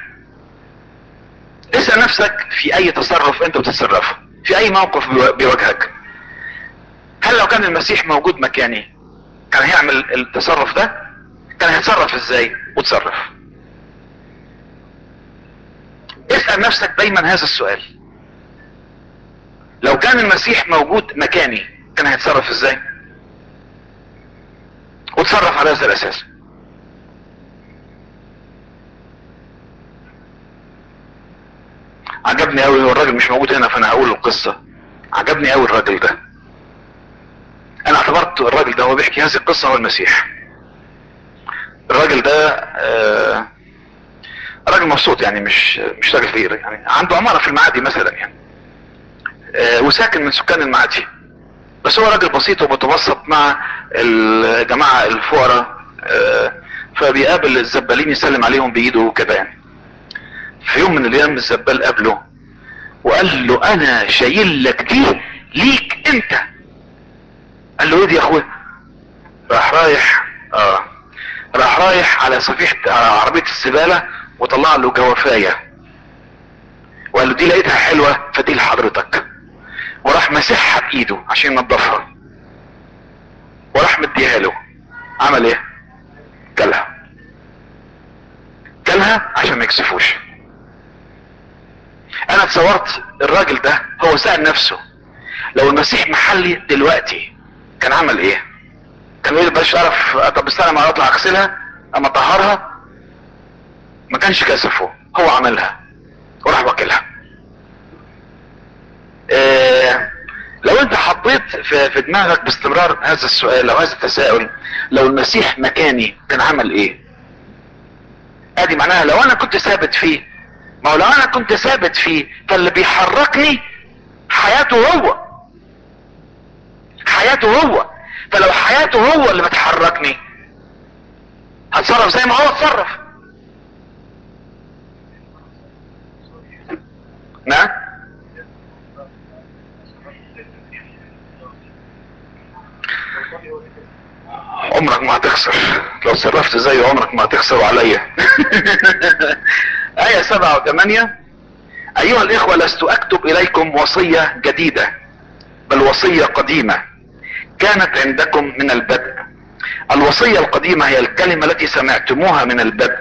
اسأل نفسك في اي تصرف انت بتتصرفه في اي موقف بيواجهك هل لو كان المسيح موجود مكاني كان هيعمل التصرف ده كان هيتصرف ازاي وتصرف اسأل نفسك دايما هذا السؤال لو كان المسيح موجود مكاني كان هيتصرف ازاي وتصرف على هذا الاساس عجبني قوي هو الراجل مش موجود هنا فانا هقول القصة عجبني قوي الراجل ده انا اعتبرت الراجل ده هو بيحكي هذه القصة هو المسيح الراجل ده آه راجل مبسوط يعني مش مش راجل فقير يعني عنده عمارة في المعادي مثلا يعني آه وساكن من سكان المعادي بس هو راجل بسيط ومتوسط مع الجماعة الفقراء آه فبيقابل الزبالين يسلم عليهم بايده وكده يعني في يوم من الايام الزبال قابله وقال له انا شايل لك دي ليك انت قال له ايه دي يا اخويا راح رايح اه راح رايح على صفيحة على عربية الزبالة وطلع له جوافاية وقال له دي لقيتها حلوة فدي لحضرتك وراح مسحها بايده عشان ينضفها وراح مديها له عمل ايه كلها كلها عشان ما يكسفوش انا اتصورت الراجل ده هو سأل نفسه لو المسيح محلي دلوقتي كان عمل ايه كان يقول بلاش اعرف طب استنى ما اطلع اغسلها اما اطهرها ما كانش كسفه هو عملها وراح واكلها إيه لو انت حطيت في, في دماغك باستمرار هذا السؤال او هذا التساؤل لو المسيح مكاني كان عمل ايه ادي معناها لو انا كنت ثابت فيه ما هو لو انا كنت ثابت فيه فاللي بيحركني حياته هو حياته هو فلو حياته هو اللي بتحركني هتصرف زي ما هو اتصرف نعم عمرك ما هتخسر لو صرفت زيه عمرك ما هتخسر عليا آية سبعة وثمانية أيها الإخوة لست أكتب إليكم وصية جديدة بل وصية قديمة كانت عندكم من البدء الوصية القديمة هي الكلمة التي سمعتموها من البدء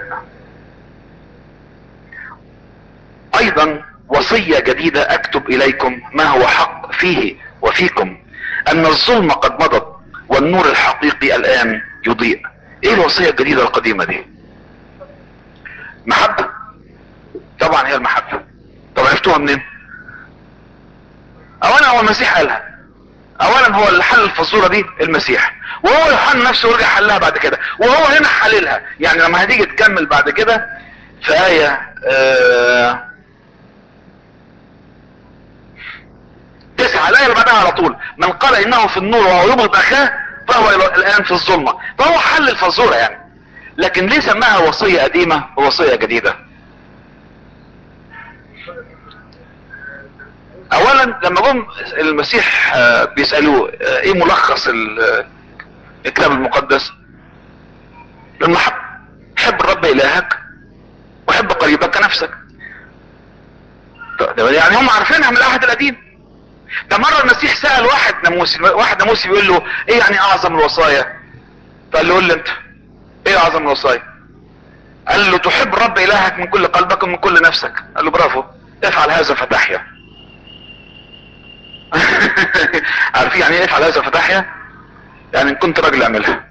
أيضا وصية جديدة أكتب إليكم ما هو حق فيه وفيكم أن الظلم قد مضت والنور الحقيقي الآن يضيء إيه الوصية الجديدة القديمة دي محبة طبعا هي المحبة طب عرفتوها منين اولا هو المسيح قالها اولا هو اللي حل الفزورة دي المسيح وهو يوحنا نفسه ورجع حلها بعد كده وهو هنا حللها يعني لما هتيجي تكمل بعد كده في آية آه تسعة الآية اللي بعدها على طول من قال إنه في النور وهو يبغض أخاه فهو الآن في الظلمة فهو حل الفزورة يعني لكن ليه سماها وصية قديمة ووصية جديدة اولا لما جم المسيح بيسألوه ايه ملخص الكتاب المقدس لما حب حب الرب الهك وحب قريبك كنفسك يعني هم عارفينها من العهد القديم ده مرة المسيح سأل واحد ناموسي واحد ناموسي بيقول له ايه يعني اعظم الوصايا فقال له قول لي انت ايه اعظم الوصايا قال له تحب الرب الهك من كل قلبك ومن كل نفسك قال له برافو افعل هذا فتحيا عارفين يعني ايه افعل هذا فتحيا يعني ان كنت راجل اعملها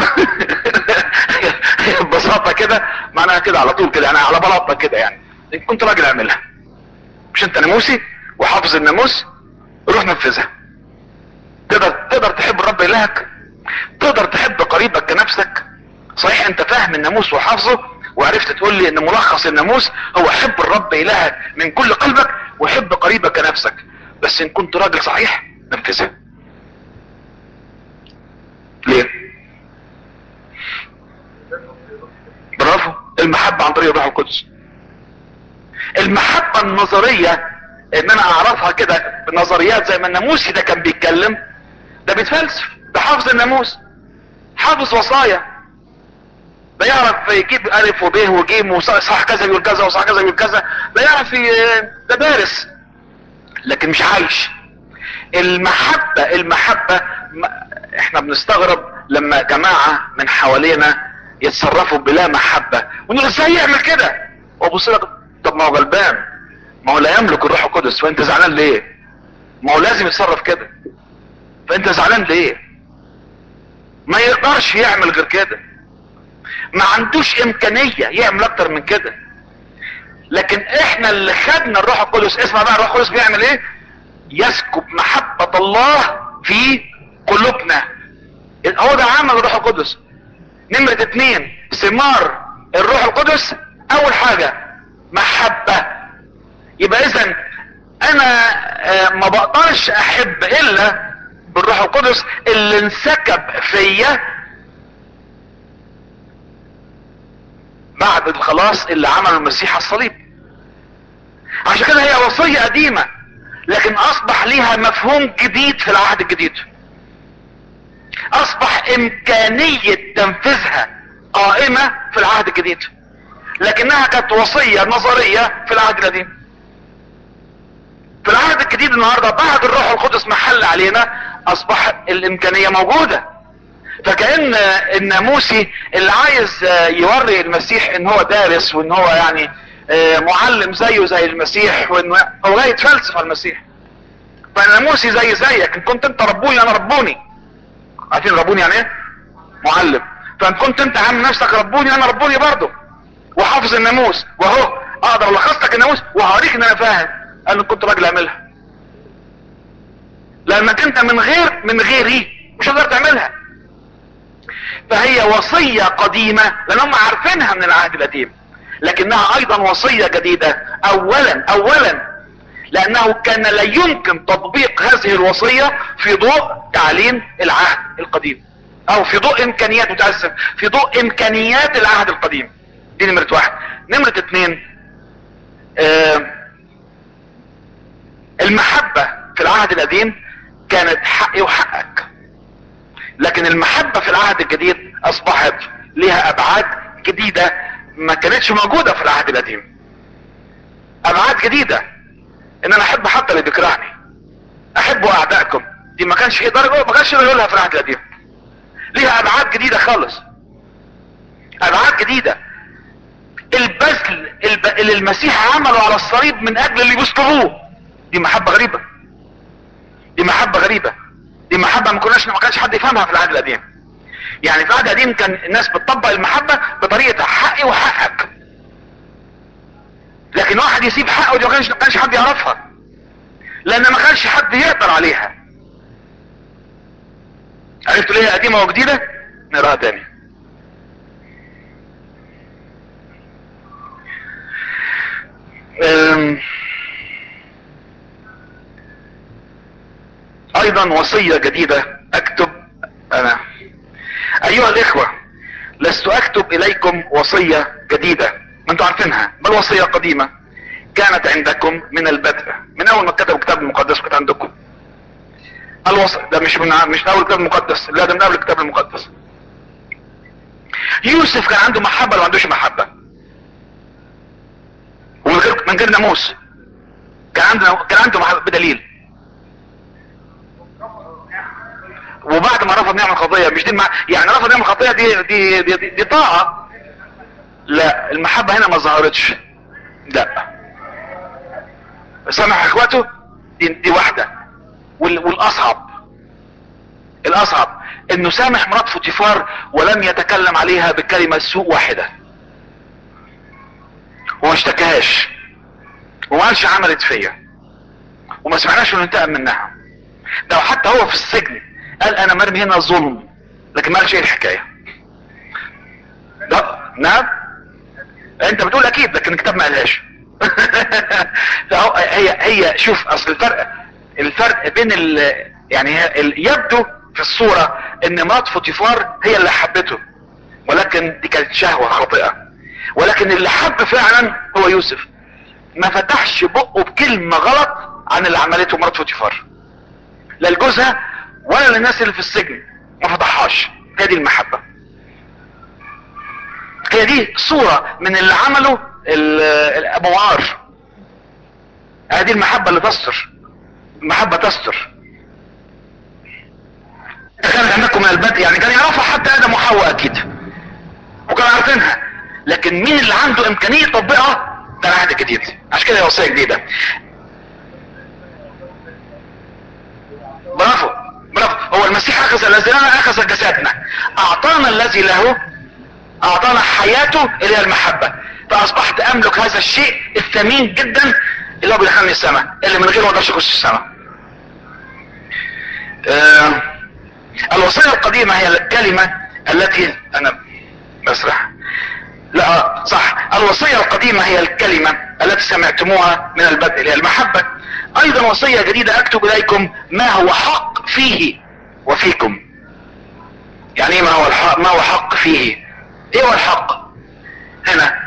ببساطة كده معناها كده على طول كده يعني على بلاطة كده يعني ان كنت راجل اعملها مش انت ناموسي وحافظ الناموس روح نفذها تقدر تقدر تحب الرب الهك تقدر تحب قريبك كنفسك صحيح انت فاهم الناموس وحافظه وعرفت تقول لي ان ملخص الناموس هو حب الرب الهك من كل قلبك وحب قريبك كنفسك بس ان كنت راجل صحيح نفذها ليه برافو المحبة عن طريق الروح القدس المحبة النظرية ان انا اعرفها كده بنظريات زي ما الناموسي ده كان بيتكلم ده بيتفلسف ده حافظ الناموس حافظ وصايا ده يعرف يجيب الف وب وجيم وصح كذا يقول كذا وصح كذا يقول كذا ده يعرف ي- ده دارس لكن مش عايش المحبة المحبة ما- احنا بنستغرب لما جماعة من حوالينا يتصرفوا بلا محبة ونقول ازاي يعمل كده وابص لك طب ما هو غلبان ما هو لا يملك الروح القدس فانت زعلان ليه ما هو لازم يتصرف كده فانت زعلان ليه ما يقدرش يعمل غير كده ما عندوش امكانية يعمل اكتر من كده لكن احنا اللي خدنا الروح القدس اسمع بقى الروح القدس بيعمل ايه يسكب محبة الله في قلوبنا هو ده عمل الروح القدس نمرة اتنين ثمار الروح القدس اول حاجة محبة يبقى اذا انا آه، ما بقدرش احب الا بالروح القدس اللي انسكب فيا بعد الخلاص اللي عمله المسيح على الصليب عشان كده هي وصية قديمة لكن اصبح ليها مفهوم جديد في العهد الجديد اصبح امكانية تنفيذها قائمة في العهد الجديد لكنها كانت وصية نظرية في العهد القديم في العهد الجديد النهاردة بعد الروح القدس محل علينا اصبح الامكانية موجودة فكأن الناموسي اللي عايز يوري المسيح ان هو دارس وان هو يعني معلم زيه زي المسيح وانه هو جاي يتفلسف على المسيح فالناموسي زي زيك ان كنت انت ربوني انا ربوني عارفين ربوني يعني ايه معلم فان كنت انت عامل نفسك ربوني انا ربوني برضه وحافظ الناموس واهو اقدر الخص لك الناموس وهوريك ان انا فاهم انا كنت راجل اعملها لانك انت من غير من غيري مش هتقدر تعملها فهي وصية قديمة لان هم عارفينها من العهد القديم لكنها ايضا وصية جديدة اولا اولا لانه كان لا يمكن تطبيق هذه الوصية في ضوء تعليم العهد القديم او في ضوء امكانيات متأسف في ضوء امكانيات العهد القديم دي نمرة واحد نمرة اتنين آه المحبة في العهد القديم كانت حقي وحقك لكن المحبة في العهد الجديد اصبحت لها ابعاد جديدة ما كانتش موجودة في العهد القديم ابعاد جديدة ان انا احب حتى اللي بيكرهني احبوا اعدائكم دي ما كانش يقدر ما كانش يقدر يقولها في العهد القديم ليها ابعاد جديدة خالص ابعاد جديدة البذل الب... اللي المسيح عمله على الصليب من اجل اللي بيصلبوه دي محبة غريبة دي محبة غريبة دي محبة ما كناش ما كانش حد يفهمها في العهد القديم يعني في العهد القديم كان الناس بتطبق المحبة بطريقة حقي وحقك لكن واحد يسيب حقه دي ما كانش ما كانش حد يعرفها لان ما كانش حد يقدر عليها عرفتوا ليه قديمة وجديدة نقراها تاني أم... ايضا وصية جديدة اكتب انا ايها الاخوة لست اكتب اليكم وصية جديدة ما انتوا عارفينها بل وصية قديمة كانت عندكم من البدء من اول ما كتبوا الكتاب المقدس كانت عندكم الوصي ده مش من مش من اول الكتاب المقدس لا ده من اول الكتاب المقدس يوسف كان عنده محبة ولا ما عندوش محبة ومن غير من غير ناموس كان عنده كان عنده محبة بدليل وبعد ما رفض نعمل خطية مش دي مع... يعني رفض نعمل خطية دي دي دي, دي, دي طاعة لا المحبة هنا ما ظهرتش لا سامح اخواته دي, دي واحدة وال... والاصعب الاصعب انه سامح مرات فوتيفار ولم يتكلم عليها بكلمة سوء واحدة وما اشتكاهاش وما قالش عملت فيا وما سمعناش انه انتقم منها ده حتى هو في السجن قال انا مرمي هنا ظلم لكن ما قالش ايه الحكايه ده نعم انت بتقول اكيد لكن الكتاب ما قالهاش فهو هي هي شوف اصل الفرق الفرق بين ال يعني هي ال- يبدو في الصورة ان مرات فوتيفار هي اللي حبته ولكن دي كانت شهوة خاطئة ولكن اللي حب فعلا هو يوسف ما فتحش بقه بكلمة غلط عن اللي عملته مرات فوتيفار لا لجوزها ولا للناس اللي في السجن ما فتحهاش هي دي المحبة هي دي صورة من اللي عمله ال- ال- ابو عار هذه المحبة اللي تستر المحبة تستر كانت عندكم من البدء يعني كان يعرفها حتى ادم وحواء اكيد وكانوا عارفينها لكن مين اللي عنده امكانية يطبقها ده العهد الجديد عشان كده هي وصية جديدة برافو برافو هو المسيح اخذ الذي لنا اخذ جسدنا اعطانا الذي له اعطانا حياته اللي هي المحبة فاصبحت املك هذا الشيء الثمين جدا اللي هو بيدخلني السماء اللي من غيره ما اقدرش اخش السماء آه الوصية القديمة هي الكلمة التي انا بسرح لا صح الوصية القديمة هي الكلمة التي سمعتموها من البدء اللي هي المحبة ايضا وصية جديدة اكتب اليكم ما هو حق فيه وفيكم يعني ايه ما هو الحق ما هو حق فيه ايه هو الحق هنا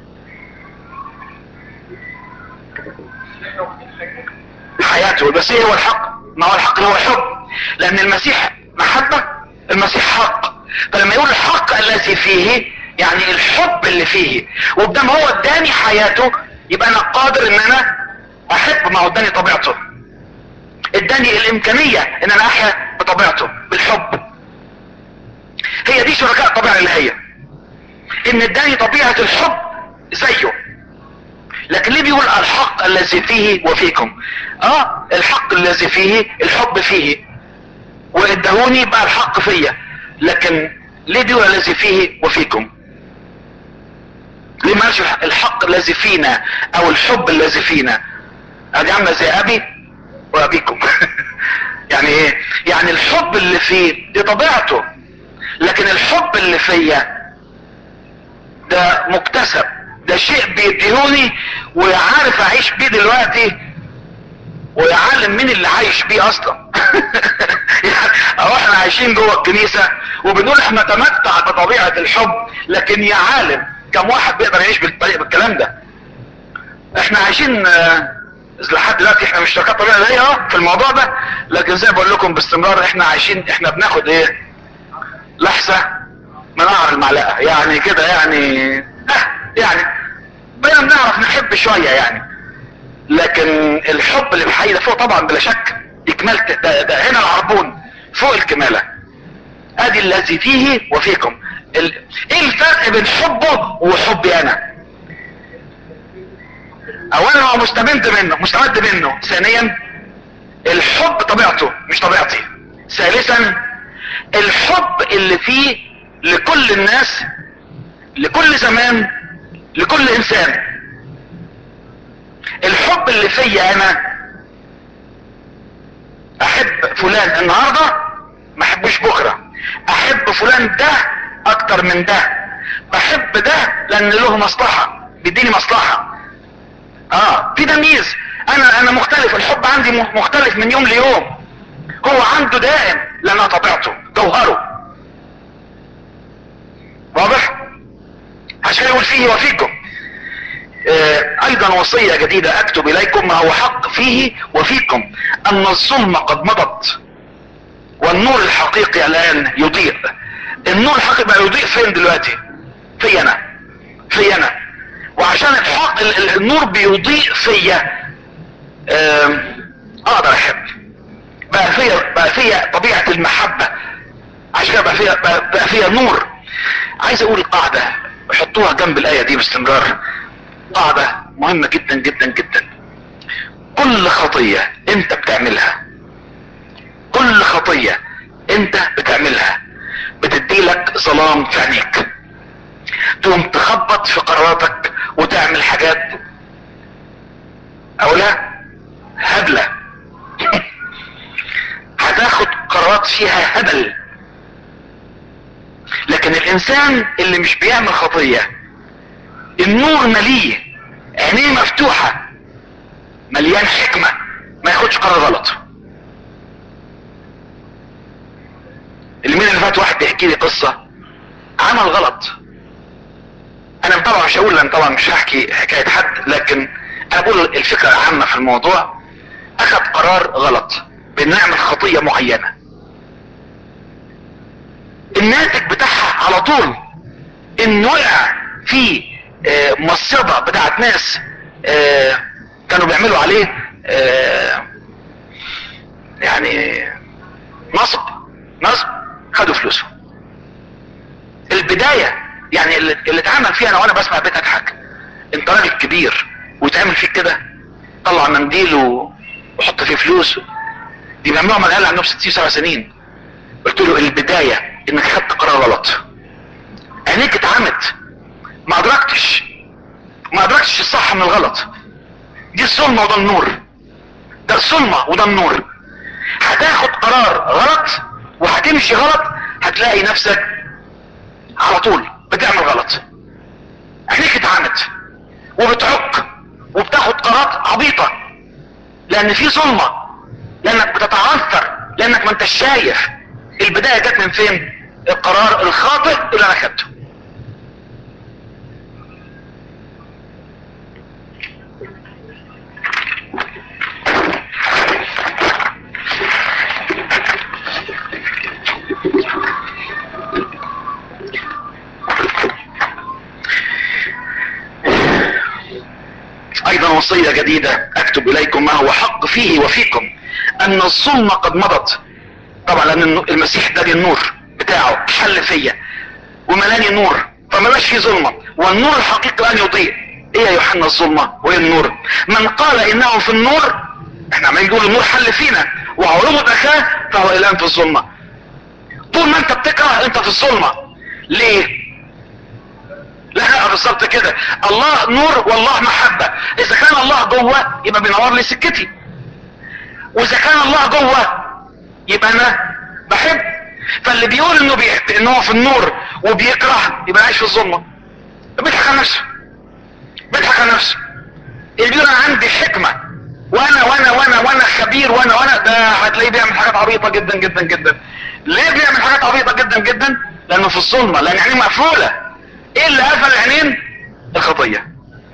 حياته بس ايه هو الحق ما هو الحق هو الحب لان المسيح محبة المسيح حق فلما يقول الحق الذي فيه يعني الحب اللي فيه وقدام هو اداني حياته يبقى انا قادر ان انا احب ما هو اداني طبيعته اداني الامكانية ان انا احيا بطبيعته بالحب هي دي شركاء الطبيعة اللي هي ان اداني طبيعة الحب زيه لكن ليه بيقول الحق الذي فيه وفيكم اه الحق الذي فيه الحب فيه وادهوني بقى الحق فيا لكن ليه بيقول الذي فيه وفيكم ليه ما قالش الحق الذي فينا او الحب الذي فينا ادي عامله زي ابي وابيكم يعني ايه يعني الحب اللي فيه دي طبيعته لكن الحب اللي فيا ده مكتسب ده شيء بيديهوني وعارف اعيش بيه دلوقتي ويعلم مين اللي عايش بيه اصلا يعني اهو احنا عايشين جوه الكنيسة وبنقول احنا نتمتع بطبيعة الحب لكن يا عالم كم واحد بيقدر يعيش بالطريق بالكلام ده احنا عايشين آه، لحد دلوقتي احنا مش شركات طبيعية زي اه في الموضوع ده لكن زي ما بقول لكم باستمرار احنا عايشين احنا بناخد ايه لحسة من قعر المعلقة يعني كده يعني اه يعني بقينا بنعرف نحب شوية يعني لكن الحب اللي بحقيقي ده فوق طبعا بلا شك اكمال ده, ده هنا العربون فوق الكمالة ادي الذي فيه وفيكم ال... ايه الفرق بين حبه وحبي انا اولا هو مستمد منه مستمد منه ثانيا الحب طبيعته مش طبيعتي ثالثا الحب اللي فيه لكل الناس لكل زمان لكل انسان الحب اللي فيا انا احب فلان النهارده ما احبوش بكره احب فلان ده اكتر من ده بحب ده لان له مصلحه بيديني مصلحه اه في تمييز انا انا مختلف الحب عندي م- مختلف من يوم ليوم هو عنده دائم لانها طبيعته جوهره واضح عشان يقول فيه وفيكم آه، ايضا وصية جديدة اكتب اليكم ما هو حق فيه وفيكم ان الظلمة قد مضت والنور الحقيقي الان يضيء النور الحقيقي بقى يضيء فين دلوقتي في انا في انا وعشان الحق ال- ال- النور بيضيء فيا آم، اقدر احب بقى فيا بقى فيا طبيعة المحبة عشان كده بقى فيا بقى, بقى فيا نور عايز اقول قاعدة حطوها جنب الاية دي باستمرار قاعدة مهمة جدا جدا جدا كل خطية انت بتعملها كل خطية انت بتعملها بتدي لك ظلام في عينيك تقوم تخبط في قراراتك وتعمل حاجات او لا هبلة هتاخد قرارات فيها هبل لكن الانسان اللي مش بيعمل خطية النور مليه عينيه مفتوحة مليان حكمة ما ياخدش قرار غلط اليومين اللي فات واحد بيحكي لي قصة عمل غلط انا طبعا مش هقول لان طبعا مش هحكي حكاية حد لكن انا بقول الفكرة العامة في الموضوع اخذ قرار غلط بانه يعمل خطية معينة الناتج بتاعها على طول انه وقع في آه، مصيدة بتاعت ناس آه، كانوا بيعملوا عليه آه، يعني نصب نصب خدوا فلوسهم البداية يعني اللي اللي اتعمل فيها انا وانا بسمع بيت اضحك انت راجل كبير ويتعمل فيك كده طلع منديل و- وحط فيه فلوس دي بيعملوها من العيال عندهم 60 سبع سنين قلت له البداية انك خدت قرار غلط عينيك اتعمت ما ادركتش ما ادركتش الصح من الغلط دي الظلمة وده النور ده الظلمة وده النور هتاخد قرار غلط وهتمشي غلط هتلاقي نفسك على طول بتعمل غلط عينيك اتعمت وبتعق وبتاخد قرارات عبيطة لان في ظلمة لانك بتتعثر لانك ما انتش شايف البداية جت من فين القرار الخاطئ اللي انا خدته ايضا وصية جديدة اكتب اليكم ما هو حق فيه وفيكم ان الظلمة قد مضت طبعا لان النو- المسيح ده النور بتاعه حل فيا وملاني نور فما بقاش فيه ظلمة والنور الحقيقي ان يضيء ايه يا يوحنا الظلمة وايه النور من قال انه في النور احنا عمالين نقول النور حل فينا وعروض اخاه فهو الان في الظلمة طول ما انت بتكره انت في الظلمة ليه لا بالظبط كده الله نور والله محبة اذا كان الله جوه يبقى بينور لي سكتي واذا كان الله جوه يبقى انا بحب فاللي بيقول انه بيحب ان هو في النور وبيكره يبقى عايش في الظلمة بيضحك على نفسه بيضحك على نفسه اللي بيقول انا عندي حكمة وانا وانا وانا وانا خبير وانا وانا ده هتلاقيه بيعمل حاجات عبيطة جدا جدا جدا ليه بيعمل حاجات عبيطة جدا جدا لانه في الظلمة لان عينيه مقفولة ايه اللي قفل العينين الخطية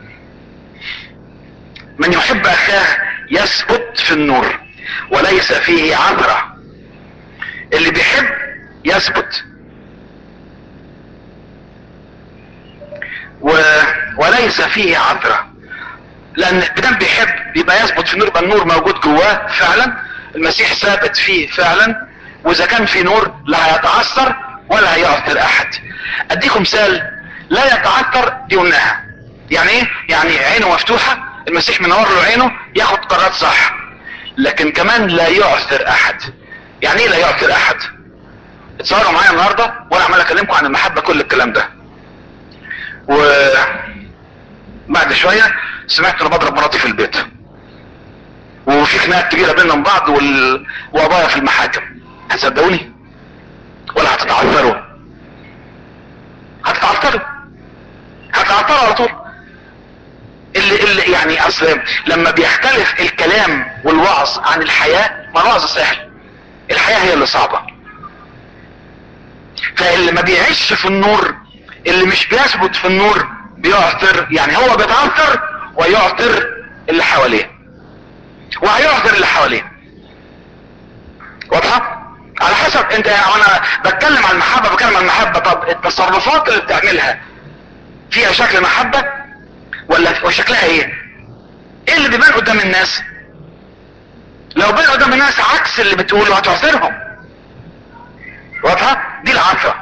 من يحب اخاه يثبت في النور وليس فيه عثرة اللي بيحب يثبت و... وليس فيه عثرة لان بدم بيحب بيبقى يثبت في النور يبقى النور موجود جواه فعلا المسيح ثابت فيه فعلا واذا كان في نور لا هيتعثر ولا هيعثر احد اديكم مثال لا يتعثر دي قلناها يعني ايه يعني عينه مفتوحة المسيح منور له عينه ياخد قرارات صح لكن كمان لا يعثر احد يعني ايه لا يعثر احد اتصوروا معايا النهاردة وانا عمال اكلمكم عن المحبة كل الكلام ده و بعد شوية سمعت انه بضرب مراتي في البيت وفي خناقات كبيرة بينهم بعض وال... وقضايا في المحاكم هتصدقوني ولا هتتعثروا هتتعثروا هتتعثروا على طول اللي, اللي يعني اصل لما بيختلف الكلام والوعظ عن الحياة ما الوعظ سهل الحياة هي اللي صعبة فاللي ما بيعيش في النور اللي مش بيثبت في النور بيعثر يعني هو بيتعثر ويعثر اللي حواليه وهيعثر اللي حواليه واضحة على حسب انت انا بتكلم عن المحبة بتكلم عن المحبة طب التصرفات اللي بتعملها فيها شكل محبة ولا وشكلها ايه ايه اللي بيبان قدام الناس لو بان قدام الناس عكس اللي بتقوله هتعثرهم واضحة دي العثرة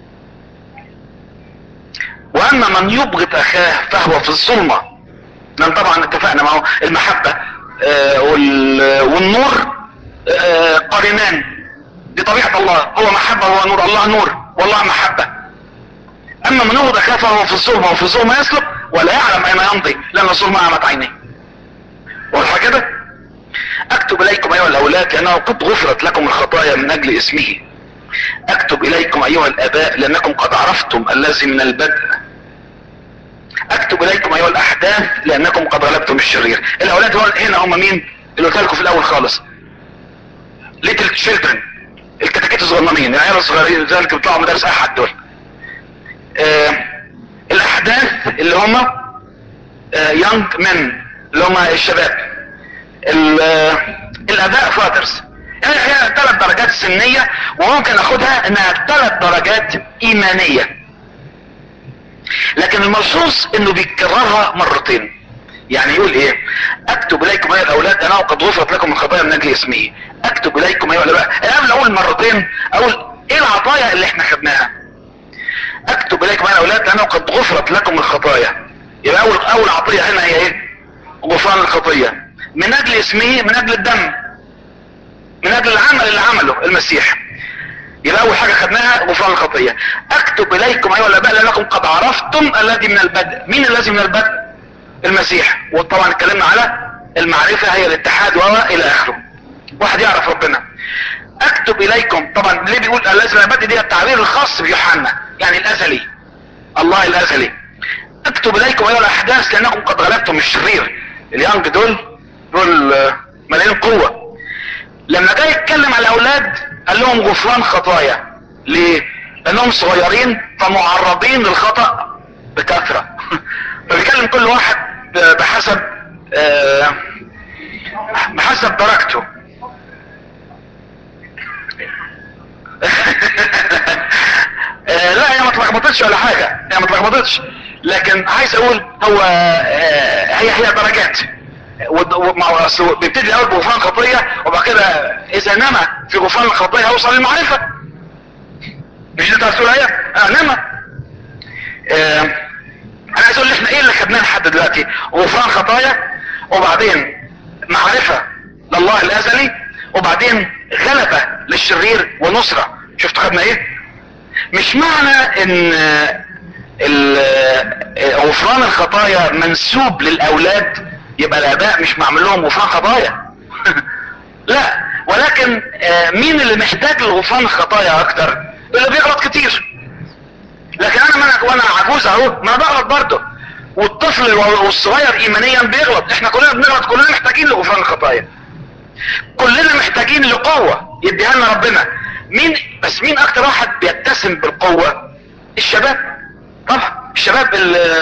واما من يبغض اخاه فهو في الظلمة لان طبعا اتفقنا معه المحبة آه وال- والنور آه قرنان دي طبيعة الله هو محبة هو نور الله نور والله محبة اما من يبغض اخاه فهو في الظلمة وفي الظلمة يسلك ولا يعلم اين يمضي لان الظلمة اعمت عينيه واضحة كده اكتب اليكم ايها الاولاد لانه قد غفرت لكم الخطايا من اجل اسمه اكتب اليكم ايها الاباء لانكم قد عرفتم الذي من البدء اكتب اليكم ايها الاحداث لانكم قد غلبتم الشرير الاولاد هنا هم مين اللي قلت لكم في الاول خالص ليتل تشيلدرن الكتاكيت الصغننين العيال الصغيرين ذلك بيطلعوا مدارس احد دول آه الاحداث اللي هم يونج من اللي هم الشباب الاباء فادرز يعني هي ثلاث درجات سنية وممكن اخدها انها ثلاث درجات ايمانية لكن الملحوظ انه بيكررها مرتين يعني يقول ايه اكتب اليكم ايها الاولاد انا قد غفرت لكم الخطايا من اجل اسمي اكتب اليكم ايها الاولاد انا قبل اقول مرتين اقول ايه العطايا اللي احنا خدناها اكتب اليكم ايها الاولاد انا قد غفرت لكم الخطايا يبقى اول اول عطية هنا هي ايه غفران الخطية من اجل اسمه من اجل الدم من اجل العمل اللي عمله المسيح يبقى اول حاجة خدناها غفران الخطية اكتب اليكم ايها الاباء لانكم قد عرفتم الذي من البدء مين الذي من البدء المسيح وطبعا اتكلمنا على المعرفة هي الاتحاد والى اخره واحد يعرف ربنا اكتب اليكم طبعا ليه بيقول الذي من البدء دي التعبير الخاص بيوحنا يعني الازلي الله الازلي اكتب اليكم ايها الاحداث لانكم قد غلبتم الشرير اليانج دول دول مليانين قوة لما جاي يتكلم على الاولاد قال لهم غفران خطايا ليه لانهم صغيرين فمعرضين للخطأ بكثرة فبيكلم كل واحد بحسب بحسب درجته لا هي ما اتلخبطتش ولا حاجة هي ما اتلخبطتش لكن عايز اقول هو هي هي درجات بيبتدي الاول بغفران خطية وبعد كده اذا نما في غفران الخطية هوصل للمعرفة مش انت هتقول هي اه نما اه انا عايز اقول احنا ايه اللي خدناه لحد دلوقتي غفران خطايا وبعدين معرفة لله الازلي وبعدين غلبة للشرير ونصرة شفت خدنا ايه مش معنى ان غفران الخطايا منسوب للاولاد يبقى الاباء مش معمل لهم غفران خطايا لا ولكن مين اللي محتاج لغفران الخطايا اكتر اللي بيغلط كتير لكن انا منك وانا عجوز اهو ما بغلط برضه والطفل والصغير ايمانيا بيغلط احنا كلنا بنغلط كلنا محتاجين لغفران الخطايا كلنا محتاجين لقوة يديها لنا ربنا مين بس مين اكتر واحد بيتسم بالقوة الشباب طبعا الشباب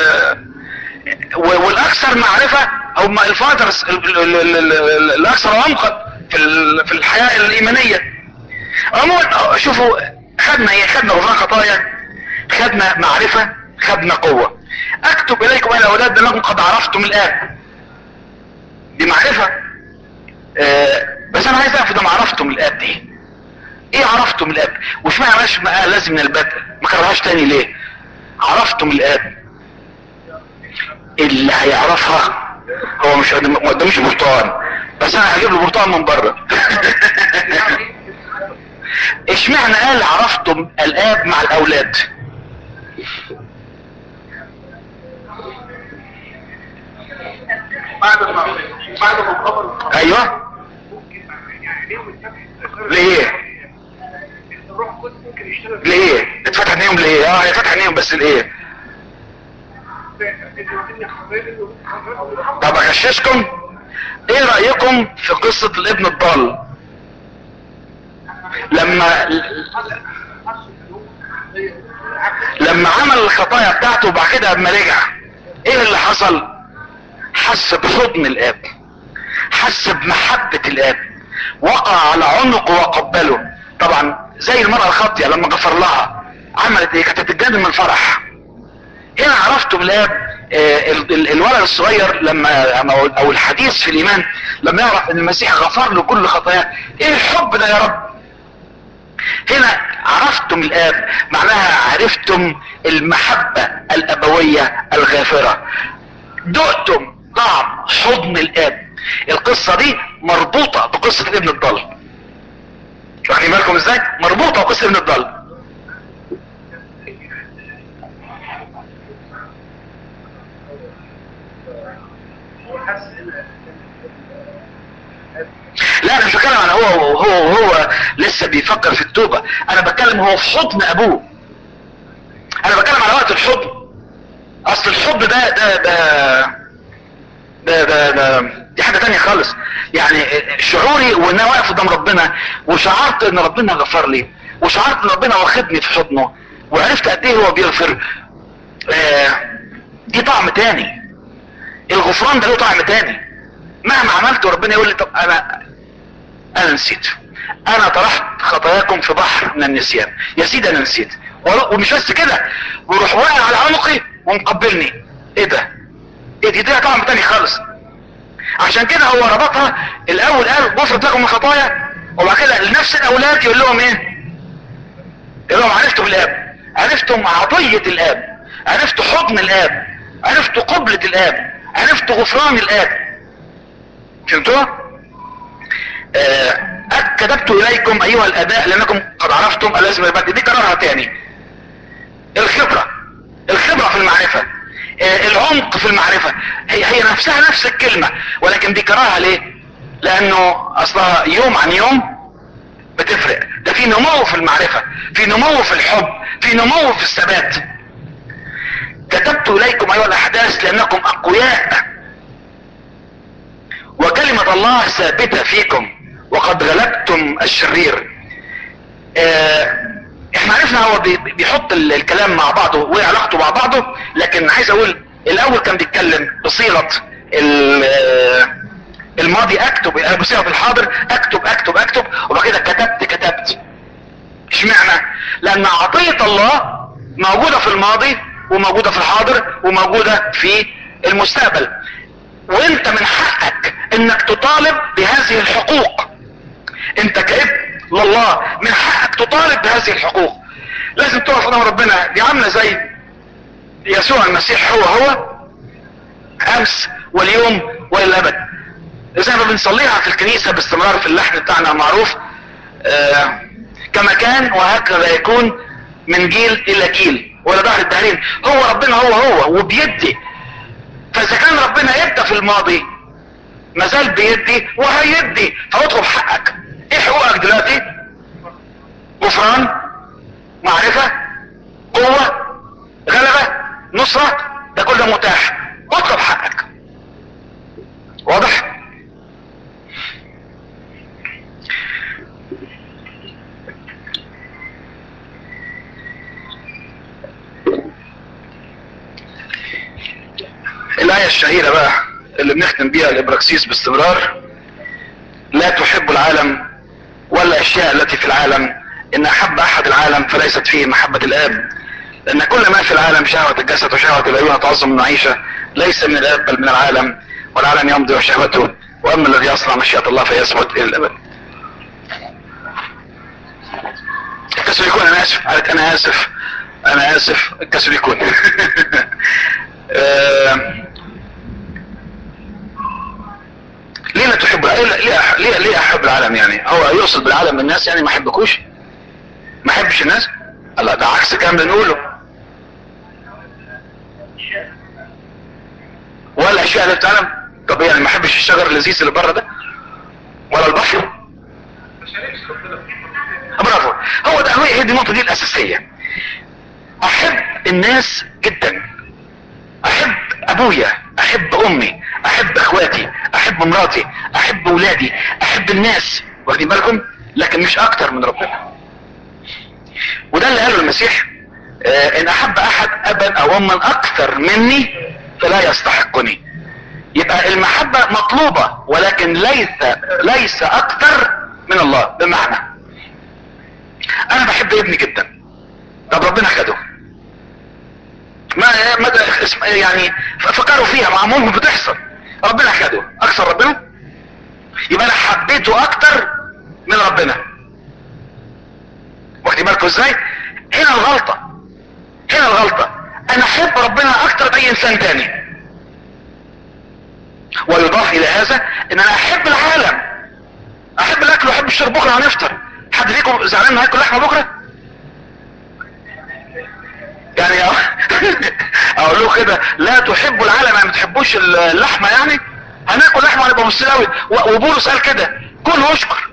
والاكثر معرفة هم الفادرز الاكثر عمقا في في الحياة الايمانية عموما شوفوا خدنا ايه خدنا غفران خطايا خدنا معرفة خدنا قوة اكتب اليكم يا اولاد انكم قد عرفتم الاب دي معرفة آه بس انا عايز اعرف ده عرفتم الاب دي ايه عرفتم الاب وش معنى ماشي لازم من البدء ما كرهاش تاني ليه عرفتم الاب اللي هيعرفها هو مش ما قداميش برتقال بس انا هجيب له برتقال من بره اشمعنى قال عرفتم الاب مع الاولاد بعد ما بعد ما خبر ايوه ليه الروح القدس ممكن يشتغل ليه اتفتح عينيهم ليه اه هي فتح عينيهم بس ليه طب اغششكم ايه رأيكم في قصة الابن الضال لما لما عمل الخطايا بتاعته وبعد كده لما رجع ايه اللي حصل حس بحضن الاب حس بمحبة الاب وقع على عنقه وقبله طبعا زي المرأة الخاطية لما غفر لها عملت ايه كانت تتجنن من الفرح هنا عرفتم الاب آه الولد الصغير لما او الحديث في الايمان لما يعرف ان المسيح غفر له كل خطاياه ايه الحب ده يا رب هنا عرفتم الاب معناها عرفتم المحبة الابوية الغافرة دقتم طعم حضن الاب القصة دي مربوطة بقصة ابن الضال واخدين بالكم ازاي مربوطة بقصة ابن الضال لا انا مش بتكلم عن هو هو هو لسه بيفكر في التوبة انا بتكلم هو في حضن ابوه انا بتكلم على وقت الحضن اصل الحب ده ده ده ده ده, ده دي حاجة تانية خالص يعني شعوري وان انا واقف قدام ربنا وشعرت ان ربنا غفر لي وشعرت ان ربنا واخدني في حضنه وعرفت قد ايه هو بيغفر آه دي طعم تاني الغفران ده له طعم تاني مهما عملت وربنا يقول لي طب انا انا نسيت انا طرحت خطاياكم في بحر من النسيان يا سيدي انا نسيت ومش بس كده ويروح واقع على عنقي ومقبلني ايه ده ايه دي ده طعم تاني خالص عشان كده هو ربطها الاول قال غفرت لكم الخطايا وبعد كده لنفس الاولاد يقول لهم ايه يقول لهم عرفتم الاب عرفتم عطية الاب عرفتوا حضن الاب عرفتوا قبلة الاب عرفتوا غفران الاب فهمتوا آه كتبت اليكم ايها الاباء لانكم قد عرفتم اللازم البدء دي كررها تاني الخبرة الخبرة في المعرفة آه العمق في المعرفة هي, هي نفسها نفس الكلمة ولكن بيكررها ليه لانه اصلها يوم عن يوم بتفرق ده في نمو في المعرفة في نمو في الحب في نمو في الثبات كتبت اليكم ايها الاحداث لانكم اقوياء وكلمة الله ثابتة فيكم وقد غلبتم الشرير اه احنا عرفنا هو بيحط الكلام مع بعضه وايه علاقته مع بعضه لكن عايز اقول الاول كان بيتكلم بصيغة الماضي اكتب بصيغة الحاضر اكتب اكتب اكتب وبعد كده كتبت كتبت اشمعنى لان عطية الله موجودة في الماضي وموجودة في الحاضر وموجودة في المستقبل وانت من حقك انك تطالب بهذه الحقوق انت كابن لله من حقك تطالب بهذه الحقوق لازم تقف قدام ربنا دي عامله زي يسوع المسيح هو هو امس واليوم والى الابد زي ما بنصليها في الكنيسه باستمرار في اللحن بتاعنا المعروف آه كما كان وهكذا يكون من جيل الى جيل ولا ظهر الدهرين هو ربنا هو هو وبيدي فاذا كان ربنا يدى في الماضي ما زال بيدي وهيدي فاطلب حقك ايه حقوقك دلوقتي غفران معرفة قوة غلبة نصرة ده كل ده متاح اطلب حقك واضح الآية الشهيرة بقى اللي بنختم بيها الإبراكسيس باستمرار لا تحب العالم ولا الأشياء التي في العالم إن أحب أحد العالم فليست فيه محبة الآب لأن كل ما في العالم شهوة الجسد وشهوة العيون تعظم المعيشة ليس من الآب بل من العالم والعالم يمضي وشهوته وأما الذي يصنع مشيئة الله فيثبت إلى الأبد الكسر أنا آسف قالت أنا آسف أنا آسف الكسر يكون ليه لا تحب ليه ليه ليه احب العالم يعني هو يقصد بالعالم الناس يعني ما احبكوش ما احبش الناس لا ده عكس كان بنقوله ولا الاشياء اللي بتعلم طب يعني ما احبش الشجر اللذيذ اللي بره ده ولا البحر برافو هو ده هي دي النقطه دي الاساسيه احب الناس جدا احب ابويا احب امي احب اخواتي احب مراتي احب ولادي احب الناس واخدين بالكم لكن مش اكتر من ربنا وده اللي قاله المسيح آه ان احب احد ابا او اما اكثر مني فلا يستحقني يبقى المحبة مطلوبة ولكن ليس ليس اكثر من الله بمعنى انا بحب ابني جدا طب ربنا خده ما مدى يعني فكروا فيها مع ممكن بتحصل ربنا خده اكثر ربنا يبقى انا حبيته اكتر من ربنا واخدين بالكم ازاي هنا الغلطة هنا الغلطة انا احب ربنا اكتر من اي انسان تاني ويضاف الى هذا ان انا احب العالم احب الاكل واحب الشرب بكره هنفطر حد فيكم زعلان انه هياكل لحمه بكره يعني اقول له كده لا تحبوا العالم يعني ما تحبوش اللحمه يعني هناكل لحمه هنبقى مستوي وبولس قال كده كل واشكر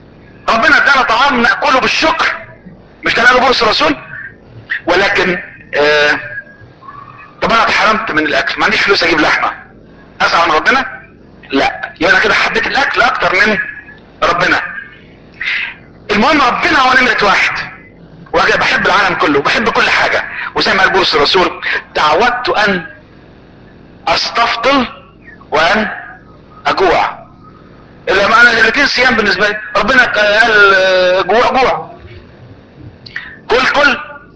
ربنا ادانا طعام ناكله بالشكر مش ده قاله بولس الرسول ولكن آه طب انا اتحرمت من الاكل ما عنديش فلوس اجيب لحمه اسعى من ربنا لا يبقى انا كده حبيت الاكل اكتر من ربنا المهم ربنا هو نمرة واحد وانا بحب العالم كله وبحب كل حاجة وزي ما قال بولس الرسول تعودت ان استفضل وان اجوع الا ما انا الاثنين صيام بالنسبة لي ربنا قال آه، جوع جوع كل كل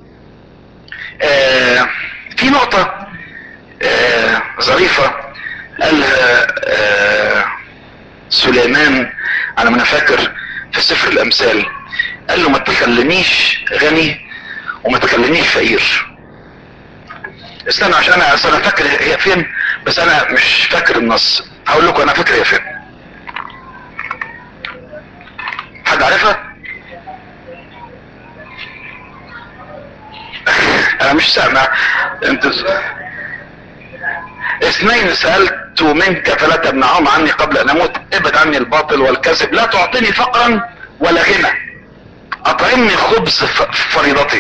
آه في نقطة آه ظريفة قالها آه سليمان على ما انا فاكر في سفر الامثال قال له ما تخلينيش غني وما تخلينيش فقير استنى عشان انا أصل انا فاكر هي فين بس انا مش فاكر النص هقول لكم انا فاكر هي فين حد عارفها انا مش سامع انت اثنين سألت منك فلا تمنعهم عني قبل ان اموت ابعد عني الباطل والكذب لا تعطيني فقرا ولا غنى اطعمني خبز ف- فريضتي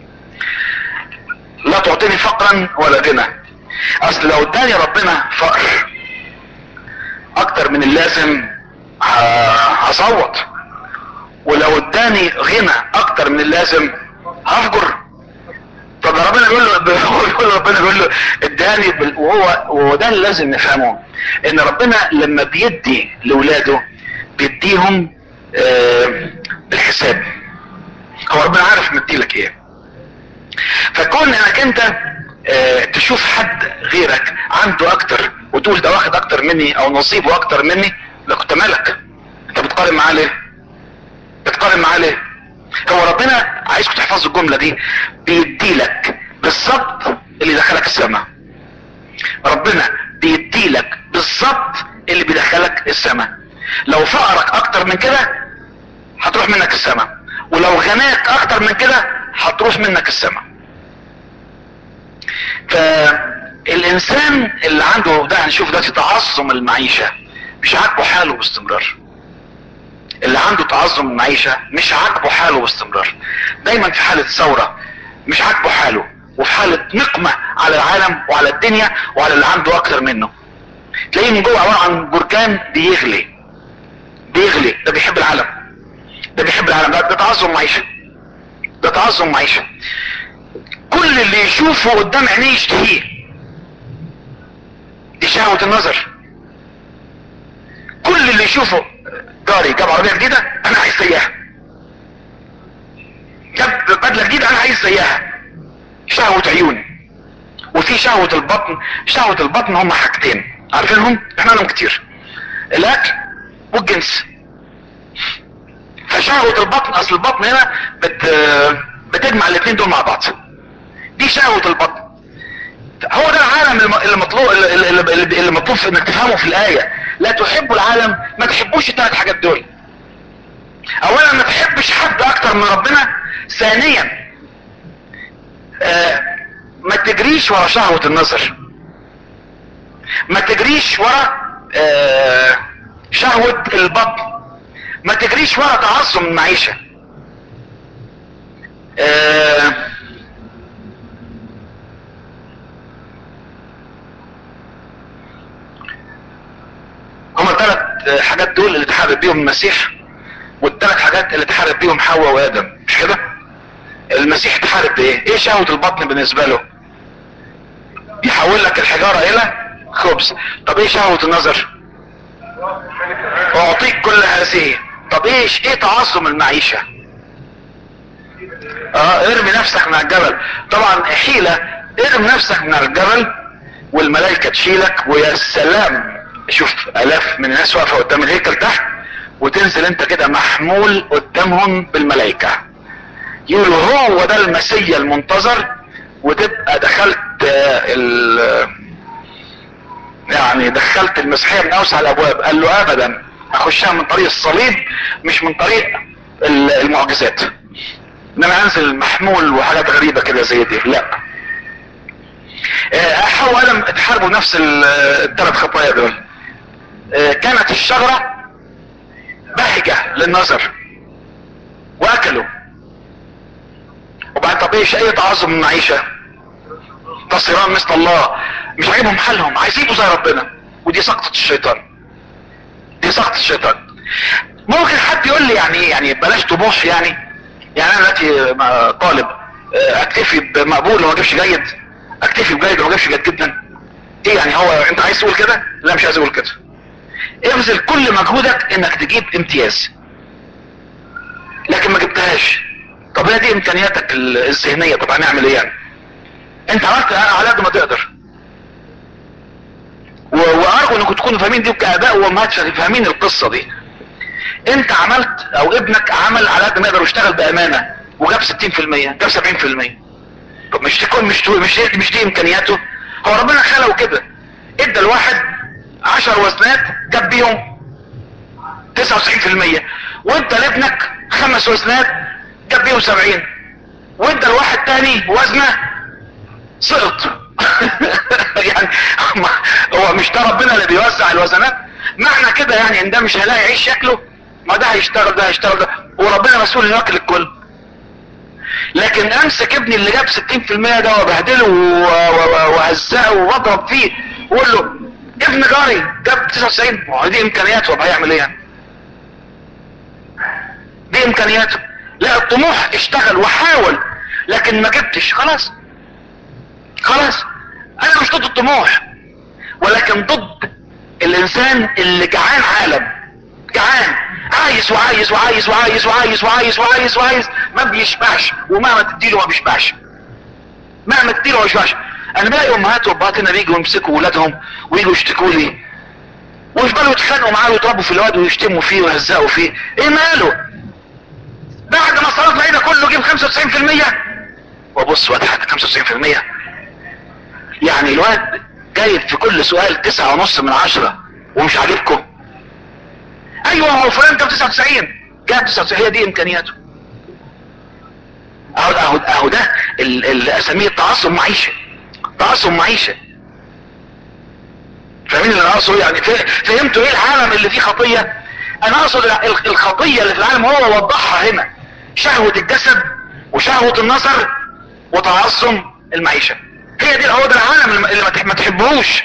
لا تعطيني فقرا ولا غنى اصل لو اداني ربنا فقر اكتر من اللازم ه- هصوت ولو اداني غنى اكتر من اللازم هفجر طب ربنا بيقول له بيقول له ربنا بيقول له اداني بال- وهو وده اللي لازم نفهمه ان ربنا لما بيدي لاولاده بيديهم آه، بالحساب هو ربنا عارف مديلك ايه فكون انك انت آه، تشوف حد غيرك عنده اكتر وتقول ده واخد اكتر مني او نصيبه اكتر مني لا كنت مالك انت بتقارن معاه ليه بتقارن معاه ليه هو ربنا عايزكم تحفظوا الجملة دي بيديلك بالظبط اللي دخلك السماء ربنا بيديلك بالظبط اللي بيدخلك السماء لو فقرك اكتر من كده هتروح منك السماء ولو غناك اكتر من كده هتروح منك السماء فالانسان اللي عنده ده هنشوف دلوقتي تعظم المعيشة مش عاجبه حاله باستمرار اللي عنده تعظم المعيشة مش عاجبه حاله باستمرار دايما في حالة ثورة مش عاجبه حاله وفي حالة نقمة على العالم وعلى الدنيا وعلى اللي عنده اكتر منه تلاقيه من جوه عبارة عن بركان بيغلي بيغلي ده بيحب العالم ده بيحب العالم ده, ده تعظم معيشة ده تعظم معيشة كل اللي يشوفه قدام عينيه يشتهيه دي شهوة النظر كل اللي يشوفه جاري جاب عربية جديدة انا عايز زيها جاب بدلة جديدة انا عايز زيها شهوة عيون وفي شهوة البطن شهوة البطن هم حاجتين عارفينهم احنا لهم كتير الاكل والجنس فشهوة البطن اصل البطن هنا بت بتجمع الاثنين دول مع بعض دي شهوة البطن هو ده العالم الم- اللي مطلوب اللي, اللي, اللي, اللي مطلوب في انك تفهمه في الايه لا تحبوا العالم ما تحبوش الثلاث حاجات دول اولا ما تحبش حد اكتر من ربنا ثانيا آه ما تجريش ورا شهوة النظر ما تجريش ورا آه شهوة البطن ما تجريش ورا تعظم المعيشة آه هما الثلاث حاجات دول اللي اتحارب بيهم المسيح والثلاث حاجات اللي اتحارب بيهم حواء وادم مش كده المسيح اتحارب بايه ايه شهوة البطن بالنسبة له يحول لك الحجارة الى خبز طب ايه شهوة النظر اعطيك كل هذه طب ايش ايه تعظم المعيشة اه ارمي نفسك من الجبل طبعا حيلة ارمي نفسك من الجبل والملائكة تشيلك ويا سلام شوف الاف من الناس واقفة قدام الهيكل تحت وتنزل انت كده محمول قدامهم بالملائكة يقولوا هو ده المسيا المنتظر وتبقى دخلت آه، ال يعني دخلت المسيحية من اوسع الابواب قال له ابدا اخشها من طريق الصليب مش من طريق ال- المعجزات انما انزل محمول وحاجات غريبة كده زي دي لا آه، حواء وادم اتحاربوا نفس ال- الثلاث خطايا دول آه، كانت الشجرة بهجة للنظر واكلوا وبعد طب ايش اي تعظم المعيشة تصيران مثل الله مش عاجبهم حالهم عايزين يبقوا زي ربنا ودي سقطة الشيطان دي سقطة الشيطان ممكن حد يقول لي يعني ايه يعني بلاش طموح يعني يعني انا دلوقتي م- طالب اه، اكتفي بمقبول وما اجيبش جيد اكتفي بجيد وما اجيبش جيد جدا ايه يعني هو انت عايز تقول كده لا مش عايز اقول كده ابذل كل مجهودك انك تجيب امتياز لكن ما جبتهاش طب هي دي امكانياتك ال- الذهنيه طب هنعمل ايه يعني انت عملت على قد ما تقدر و- وارجو انكم تكونوا فاهمين دي كاباء وامهات فاهمين القصه دي انت عملت او ابنك عمل على قد ما يقدر واشتغل بامانه وجاب 60% جاب 70% طب مش تكون مش مش دي, مش دي امكانياته هو ربنا خلقه كده ادى الواحد 10 وزنات جاب بيهم 99% وادى لابنك خمس وزنات جاب بيهم 70 وادى الواحد تاني وزنه سقط يعني ما- هو مش ده ربنا اللي بيوزع الوزنات معنى كده يعني ان ده مش هيلاقي يعيش شكله ما ده هيشتغل ده هيشتغل ده وربنا مسؤول انه ياكل الكل لكن امسك ابني اللي جاب 60% ده وبهدله و- و- وهزقه واضرب فيه واقول له ابن جاري جاب 99 ما هو دي امكانياته طب هيعمل ايه يعني دي امكانياته لا الطموح اشتغل وحاول لكن ما جبتش خلاص خلاص انا مش ضد الطموح ولكن ضد الانسان اللي جعان عالم جعان عايز وعايز وعايز وعايز وعايز وعايز وعايز وعايز ما بيشبعش ومهما تديله ما بيشبعش مهما تديله ما بيشبعش انا بلاقي امهات وابهات هنا بيجوا يمسكوا ولادهم ويجوا يشتكوا لي ويفضلوا يتخانقوا معاه ويضربوا في الواد ويشتموا فيه ويهزقوا فيه ايه ماله بعد ما صرفنا ايه ده كله جيب 95% وابص واضحك 95% يعني الواد جايب في كل سؤال تسعة ونص من عشرة ومش عاجبكم ايوه هو فلان جاب 99 جاب 99 هي دي امكانياته اهو اهو اهو ده ال- اللي اسميه تعصب معيشه تعصب معيشه فاهمين اللي انا اقصده يعني ف- فهمتوا ايه العالم اللي فيه خطيه انا اقصد الع- ال- الخطيه اللي في العالم هو وضحها هنا شهوه الجسد وشهوه النظر وتعصب المعيشه هي دي هو ده العالم اللي ما- اللي ما تح- ما تحبوش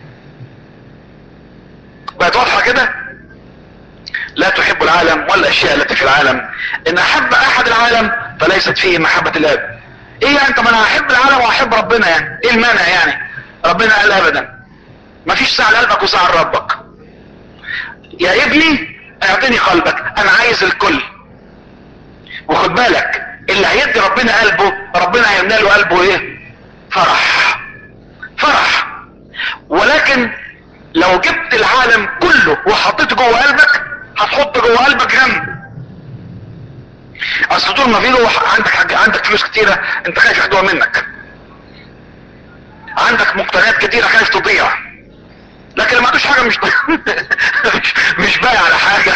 بقت واضحه كده لا تحب العالم والاشياء التي في العالم ان احب احد العالم فليست فيه محبة الاب ايه يعني انت ما انا احب العالم واحب ربنا يعني ايه المانع يعني ربنا قال ابدا مفيش ساعة لقلبك وساعة لربك يا ابني اعطيني قلبك انا عايز الكل وخد بالك اللي هيدي ربنا قلبه ربنا هيمنى له قلبه ايه فرح فرح ولكن لو جبت العالم كله وحطيته جوه قلبك هتحط جوه قلبك غم اصل طول ما في له عندك حاجة عندك فلوس كتيرة انت خايف ياخدوها منك عندك مقتنيات كتيرة خايف تضيع لكن ما عندوش حاجة مش مش, مش باقي على حاجة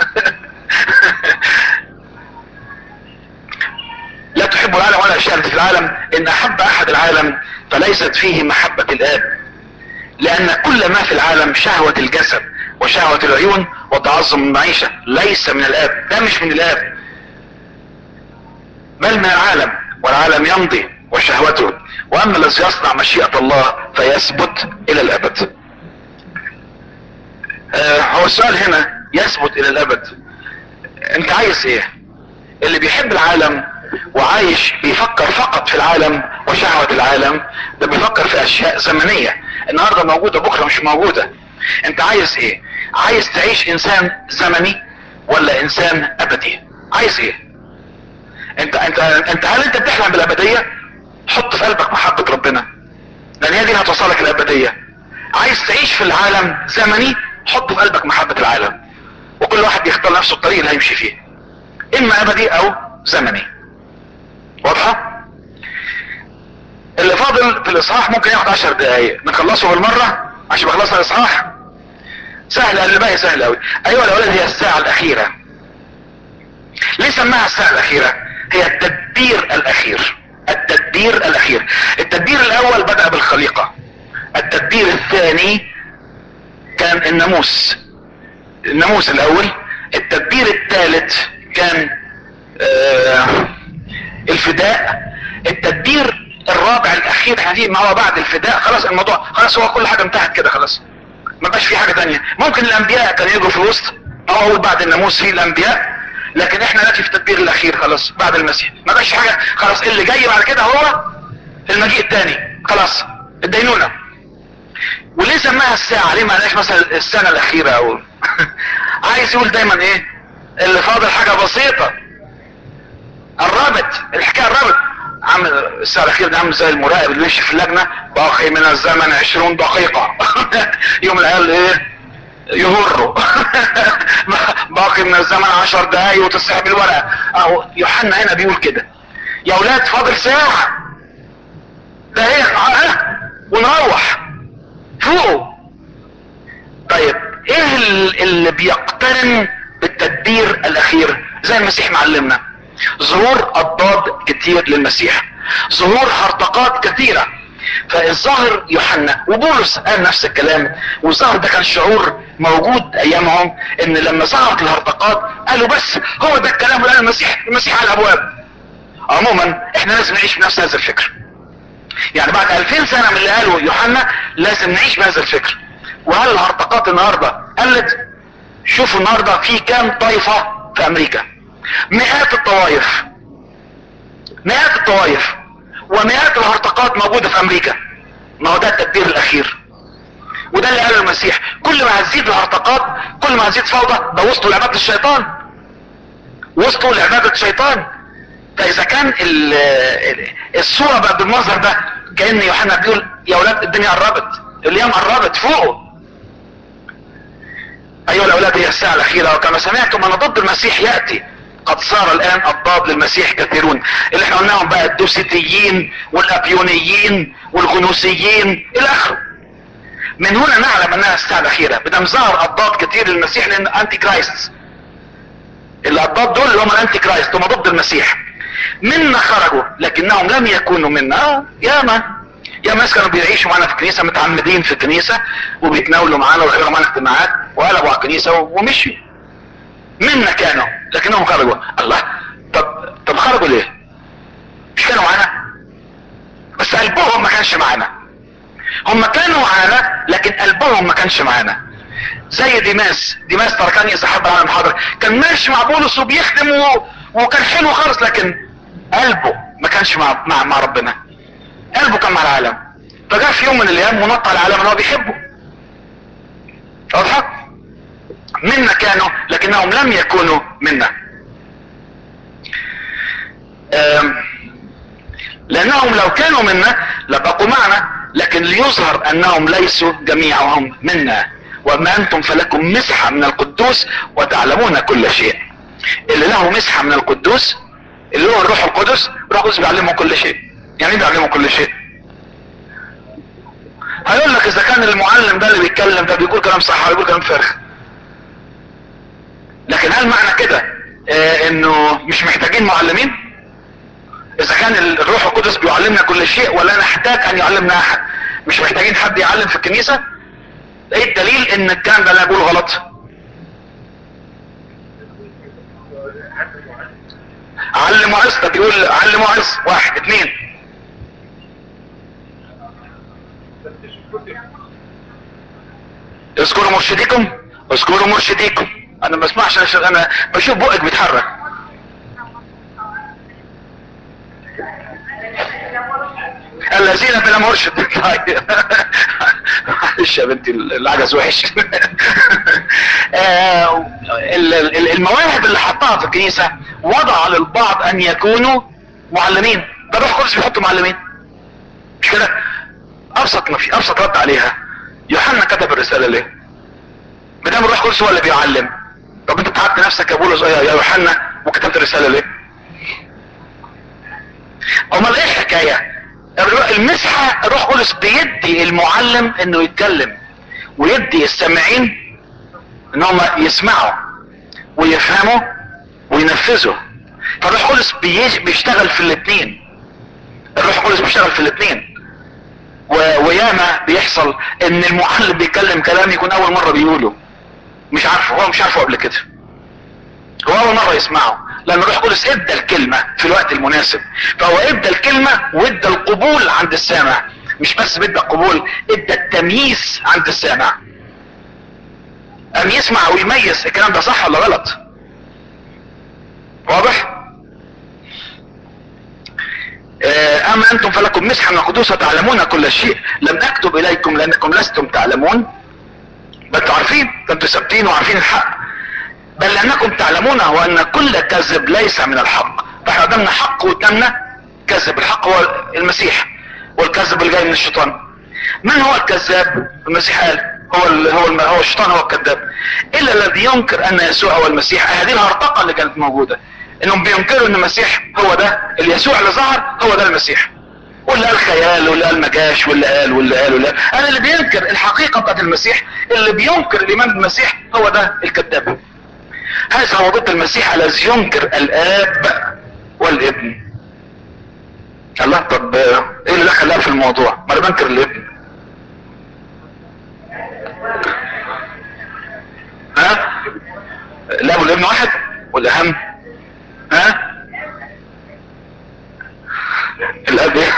لا تحب العالم ولا الاشياء التي في العالم ان احب احد العالم فليست فيه محبة الاب لان كل ما في العالم شهوة الجسد وشهوة العيون وتعظم المعيشة ليس من الاب ده مش من الاب بل من العالم والعالم يمضي وشهوته واما الذي يصنع مشيئة الله فيثبت الى الابد آه هو السؤال هنا يثبت الى الابد انت عايز ايه اللي بيحب العالم وعايش بيفكر فقط في العالم وشهوة العالم ده بيفكر في اشياء زمنية النهاردة موجودة بكرة مش موجودة انت عايز ايه عايز تعيش انسان زمني ولا انسان ابدي عايز ايه انت انت انت هل انت بتحلم بالابدية حط في قلبك محبة ربنا لان هي دي اللي هتوصلك الابدية عايز تعيش في العالم زمني حط في قلبك محبة العالم وكل واحد بيختار نفسه الطريق اللي هيمشي فيه اما ابدي او زمني واضحة اللي فاضل في الاصحاح ممكن ياخد عشر دقايق نخلصه بالمرة عشان بخلصنا الاصحاح سهل اللي باقي سهل قوي ايوه الاولاد هي الساعة الاخيرة ليه سماها الساعة الاخيرة هي التدبير الاخير التدبير الاخير التدبير الاول بدأ بالخليقة التدبير الثاني كان الناموس الناموس الاول التدبير الثالث كان آه الفداء التدبير الرابع الرابع الاخير احنا فيه ما هو بعد الفداء خلاص الموضوع خلاص هو كل حاجه انتهت كده خلاص ما بقاش في حاجه تانية ممكن الانبياء كانوا يجوا في الوسط او اقول بعد الناموس في الانبياء لكن احنا ناتي في التدبير الاخير خلاص بعد المسيح ما بقاش حاجه خلاص اللي جاي بعد كده هو المجيء الثاني خلاص الدينونه وليه سماها الساعه ليه ما قالش مثلا السنه الاخيره او عايز يقول دايما ايه اللي فاضل حاجه بسيطه قربت الحكايه قربت عامل الساعه الاخيره ده عامل زي المراقب اللي ماشي في اللجنه باقي من الزمن 20 دقيقه يوم العيال ايه يهروا باقي من الزمن 10 دقايق وتسحب الورقه اهو يوحنا هنا بيقول كده يا اولاد فاضل ساعه ده ايه اه ونروح فوقوا طيب ايه ال- اللي بيقترن بالتدبير الاخير زي المسيح معلمنا ظهور اضداد كتير للمسيح ظهور هرطقات كثيرة فالظاهر يوحنا وبولس قال نفس الكلام والظاهر ده كان شعور موجود ايامهم ان لما ظهرت الهرطقات قالوا بس هو ده الكلام اللي قاله المسيح المسيح على الابواب عموما احنا لازم نعيش بنفس هذا الفكر يعني بعد 2000 سنة من اللي قاله يوحنا لازم نعيش بهذا الفكر وهل الهرطقات النهاردة قلت شوفوا النهاردة في كام طائفة في امريكا مئات الطوائف مئات الطوائف ومئات الهرطقات موجودة في امريكا ما هو ده التدبير الاخير وده اللي قاله المسيح كل ما هتزيد الهرطقات كل ما هتزيد فوضى ده وسطوا لعبادة الشيطان وسطوا لعبادة الشيطان فاذا كان ال- ال- الصورة بقى بالمنظر ده كأن يوحنا بيقول يا اولاد الدنيا قربت الايام قربت فوقوا ايها الاولاد هي الساعة الاخيرة وكما سمعتم ان ضد المسيح يأتي قد صار الان اضداد للمسيح كثيرون اللي احنا قلناهم بقى الدوسيتيين والابيونيين والغنوسيين الى اخره من هنا نعلم انها الساعة الاخيرة بدم ظهر اضداد كتير للمسيح لان انتي كرايست الاضداد دول اللي هم الانتي كرايست هم ضد المسيح منا خرجوا لكنهم لم يكونوا منا آه ياما يا ناس كانوا بيعيشوا معانا في الكنيسة متعمدين في الكنيسة وبيتناولوا معانا ويحضروا معانا اجتماعات وقلبوا على الكنيسة ومشوا منا كانوا لكنهم خرجوا الله طب طب خرجوا ليه مش كانوا معانا بس قلبهم ما كانش معانا هم كانوا معانا لكن قلبهم ما كانش معانا زي ديماس ديماس تركني اذا حب على المحاضرة كان ماشي مع بولس وبيخدم و... وكان حلو خالص لكن قلبه ما كانش مع مع, مع ربنا قلبه كان مع العالم فجاء في يوم من الايام ونط على العالم اللي هو بيحبه واضحة منا كانوا لكنهم لم يكونوا منا آم، لانهم لو كانوا منا لبقوا معنا لكن ليظهر انهم ليسوا جميعهم منا واما انتم فلكم مسحة من القدوس وتعلمون كل شيء اللي له مسحة من القدوس اللي هو الروح القدس الروح القدس بيعلمه كل شيء يعني ايه بيعلمه كل شيء هيقول لك اذا كان المعلم ده اللي بيتكلم ده بيقول كلام صح ولا بيقول كلام فارغ لكن هل معنى كده آه انه مش محتاجين معلمين اذا كان الروح القدس بيعلمنا كل شيء ولا نحتاج ان يعلمنا احد مش محتاجين حد يعلم في الكنيسة ايه الدليل ان الكلام ده اللي أنا بقوله غلط علموا عز ده بيقول علموا عز واحد اتنين اذكروا مرشديكم اذكروا مرشديكم انا ما بسمعش عشان انا بشوف بقك بيتحرك الذين بلا مرشد طيب معلش يا بنتي العجز وحش آه، ال- ال- المواهب اللي حطها في الكنيسة وضع للبعض ان يكونوا معلمين ده الروح القدس بيحط معلمين مش كده ابسط ما في ابسط رد عليها يوحنا كتب الرسالة ليه بدام الروح القدس هو اللي بيعلم طب انت تعبت نفسك يا بولس يا يا يوحنا وكتبت الرسالة ليه امال ايه الحكاية الر- المسحة الروح القدس بيدي المعلم انه يتكلم ويدي السامعين ان هم يسمعوا ويفهموا وينفذوا فالروح القدس بيج- بيشتغل في الاثنين الروح القدس بيشتغل في الاثنين و- وياما بيحصل ان المعلم بيتكلم كلام يكون اول مرة بيقوله مش عارفه هو مش عارفه قبل كده هو اول مرة يسمعه لان الروح القدس ادى الكلمة في الوقت المناسب فهو ادى الكلمة وادى القبول عند السامع مش بس ادى القبول ادى التمييز عند السامع ام يسمع ويميز الكلام ده صح ولا غلط واضح آه، اما انتم فلكم مسحا وقدوسا تعلمون كل شيء لم اكتب اليكم لانكم لستم تعلمون بل انتوا عارفين ده انتوا ثابتين وعارفين الحق بل لانكم تعلمون وان كل كذب ليس من الحق فاحنا قدامنا حق وقدامنا كذب الحق هو المسيح والكذب اللي جاي من الشيطان من هو الكذاب المسيح قال هو ال هو ال هو الشيطان هو الكذاب الا الذي ينكر ان يسوع هو المسيح هذه الهرطقه اللي كانت موجوده انهم بينكروا ان المسيح هو ده اليسوع اللي ظهر هو ده المسيح واللي قال خيال واللي قال ما جاش واللي قال واللي قال واللي قال انا اللي بينكر الحقيقه بتاعت المسيح اللي بينكر الايمان بالمسيح هو ده الكذاب هذا هو ضد المسيح الذي ينكر الاب والابن الله طب آه، ايه اللي دخل الاب في الموضوع ما انا بنكر الابن ها الاب والابن واحد والاهم ها الاب ايه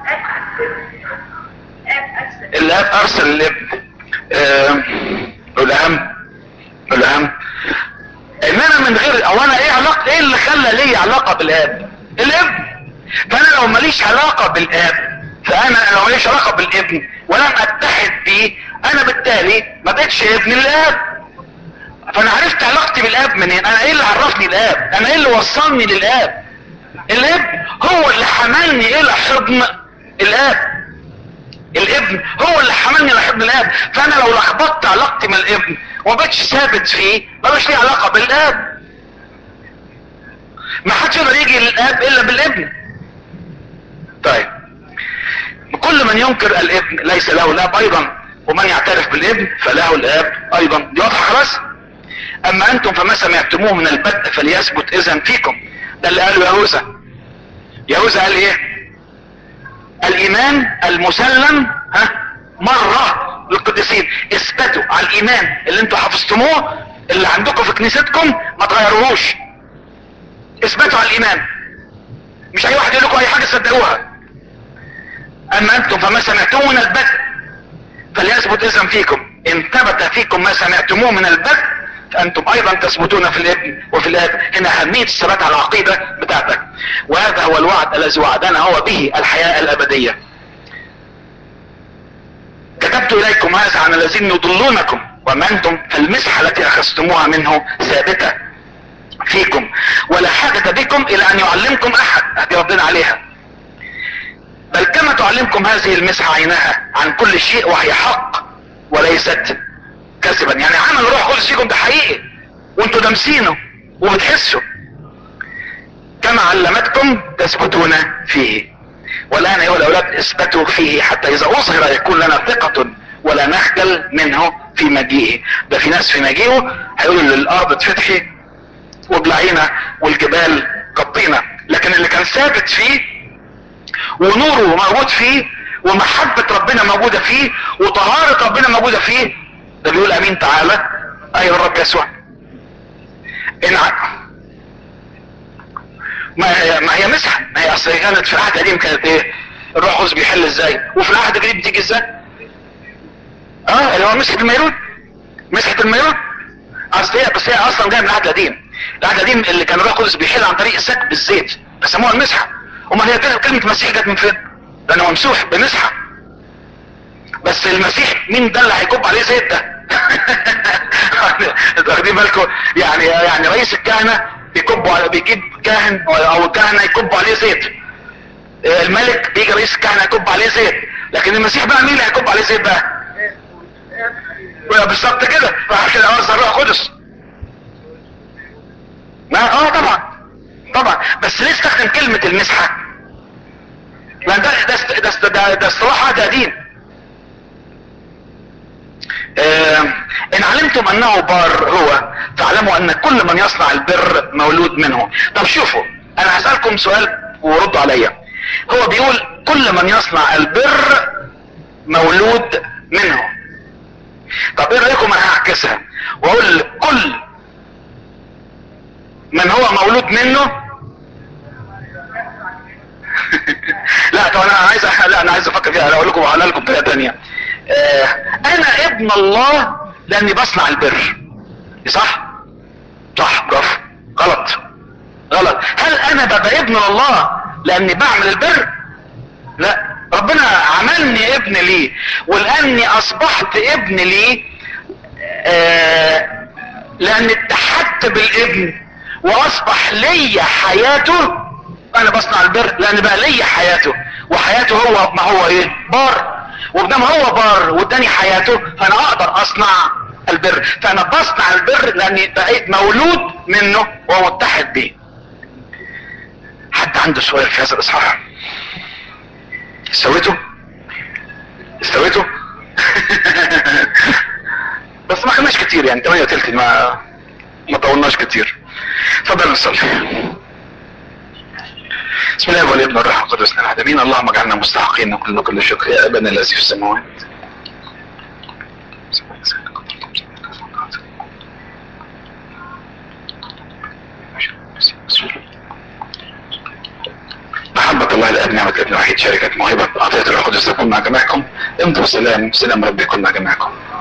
الاب ارسل الابن آه، والاهم والاهم ان انا من غير او انا ايه علاقة ايه اللي خلى لي علاقة بالاب الابن فانا لو ماليش علاقة بالاب فانا لو ماليش علاقة بالابن ولم اتحد بيه انا بالتالي ما بقتش ابن للاب فانا عرفت علاقتي بالاب منين انا ايه اللي عرفني الاب انا ايه اللي وصلني للاب الابن هو اللي حملني الى حضن الاب الابن هو اللي حملني الى حضن الاب فانا لو لخبطت علاقتي من الابن وما بقتش ثابت فيه ما بقاش لي علاقه بالاب ما حدش يقدر يجي للاب الا بالابن طيب كل من ينكر الابن ليس له الاب ايضا ومن يعترف بالابن فله الاب ايضا دي واضحه خلاص اما انتم فما سمعتموه من البدء فليثبت اذا فيكم ده اللي قاله يهوذا يهوذا قال ايه الايمان المسلم ها مرة للقديسين اثبتوا على الايمان اللي انتوا حفظتموه اللي عندكم في كنيستكم ما تغيروهوش اثبتوا على الايمان مش اي واحد يقول لكم اي حاجة صدقوها اما انتم فما سمعتموه من البدء فليثبت اذا فيكم ان ثبت فيكم ما سمعتموه من البدء فانتم ايضا تثبتون في الابن وفي الاب هنا اهمية الثبات على العقيدة بتاعتك وهذا هو الوعد الذي وعدنا هو به الحياة الابدية كتبت اليكم هذا عن الذين يضلونكم وما انتم فالمسحة التي اخذتموها منه ثابتة فيكم ولا حاجة بكم الى ان يعلمكم احد هدي ربنا عليها بل كما تعلمكم هذه المسحة عينها عن كل شيء وهي حق وليست كذبا يعني عمل روح قدس فيكم ده حقيقي وانتوا دامسينه وبتحسوا كما علمتكم تثبتون فيه والان ايها الاولاد اثبتوا فيه حتى اذا اظهر يكون لنا ثقة ولا نخجل منه في مجيئه ده في ناس في مجيئه هيقولوا للارض اتفتحي وابلعينا والجبال غطينا لكن اللي كان ثابت فيه ونوره موجود فيه ومحبة ربنا موجودة فيه وطهارة ربنا موجودة فيه ده بيقول امين تعالى ايها الرب يسوع ان ع- ما هي ما هي مسحه ما هي اصل كانت في العهد القديم كانت ايه الروح القدس بيحل ازاي وفي العهد الجديد بتيجي ازاي اه اللي هو مسحه الميرون مسحه الميرون اصل هي بس هي اصلا جايه من العهد القديم العهد القديم اللي كان الروح القدس بيحل عن طريق السك بالزيت بيسموها المسحه امال هي كلمه كلمة مسيح جت من فين لانه ممسوح بمسحه بس المسيح مين ده اللي هيكب عليه زيت ده انتوا واخدين بالكم يعني يعني رئيس الكهنه بيكبوا على بيجيب كاهن او الكهنه يكبوا عليه زيت الملك بيجي رئيس الكهنه يكب عليه زيت لكن المسيح بقى مين اللي هيكب عليه زيت بقى بقى بالظبط كده فعشان كده ارسل الروح القدس ما اه طبعا طبعا بس ليه استخدم كلمه المسحه لان ده ده ده ده, ده اصطلاح عهد قديم آه ان علمتم انه بار هو فاعلموا ان كل من يصنع البر مولود منه طب شوفوا انا هسألكم سؤال وردوا عليا هو بيقول كل من يصنع البر مولود منه طب ايه رايكم انا هعكسها واقول كل من هو مولود منه لا طب انا عايز أح... لا انا عايز افكر فيها اقول لكم وهقولها لكم بطريقه ثانيه آه انا ابن الله لاني بصنع البر صح صح برافو غلط غلط هل انا ببقى ابن الله لاني بعمل البر لا ربنا عملني ابن ليه ولاني اصبحت ابن ليه آه لاني اتحدت بالابن واصبح لي حياته انا بصنع البر لان بقى لي حياته وحياته هو ما هو ايه بار وبدام هو بار واداني حياته فانا اقدر اصنع البر فانا بصنع البر لاني بقيت مولود منه ومتحد بيه حد عنده سؤال في هذا الاصحاح استويته استويته بس ما خدناش كتير يعني 8 تلت ما ما طولناش كتير اتفضل نصلي بسم الله والابن والروح القدس الاحد امين اللهم اجعلنا مستحقين نقول كل شكر يا ابانا الذي في السماوات محبة الله الاب نعمة الابن الوحيد شركة موهبة عطية الروح القدس تكون مع جميعكم امضوا سلام سلام ربي يكون مع جميعكم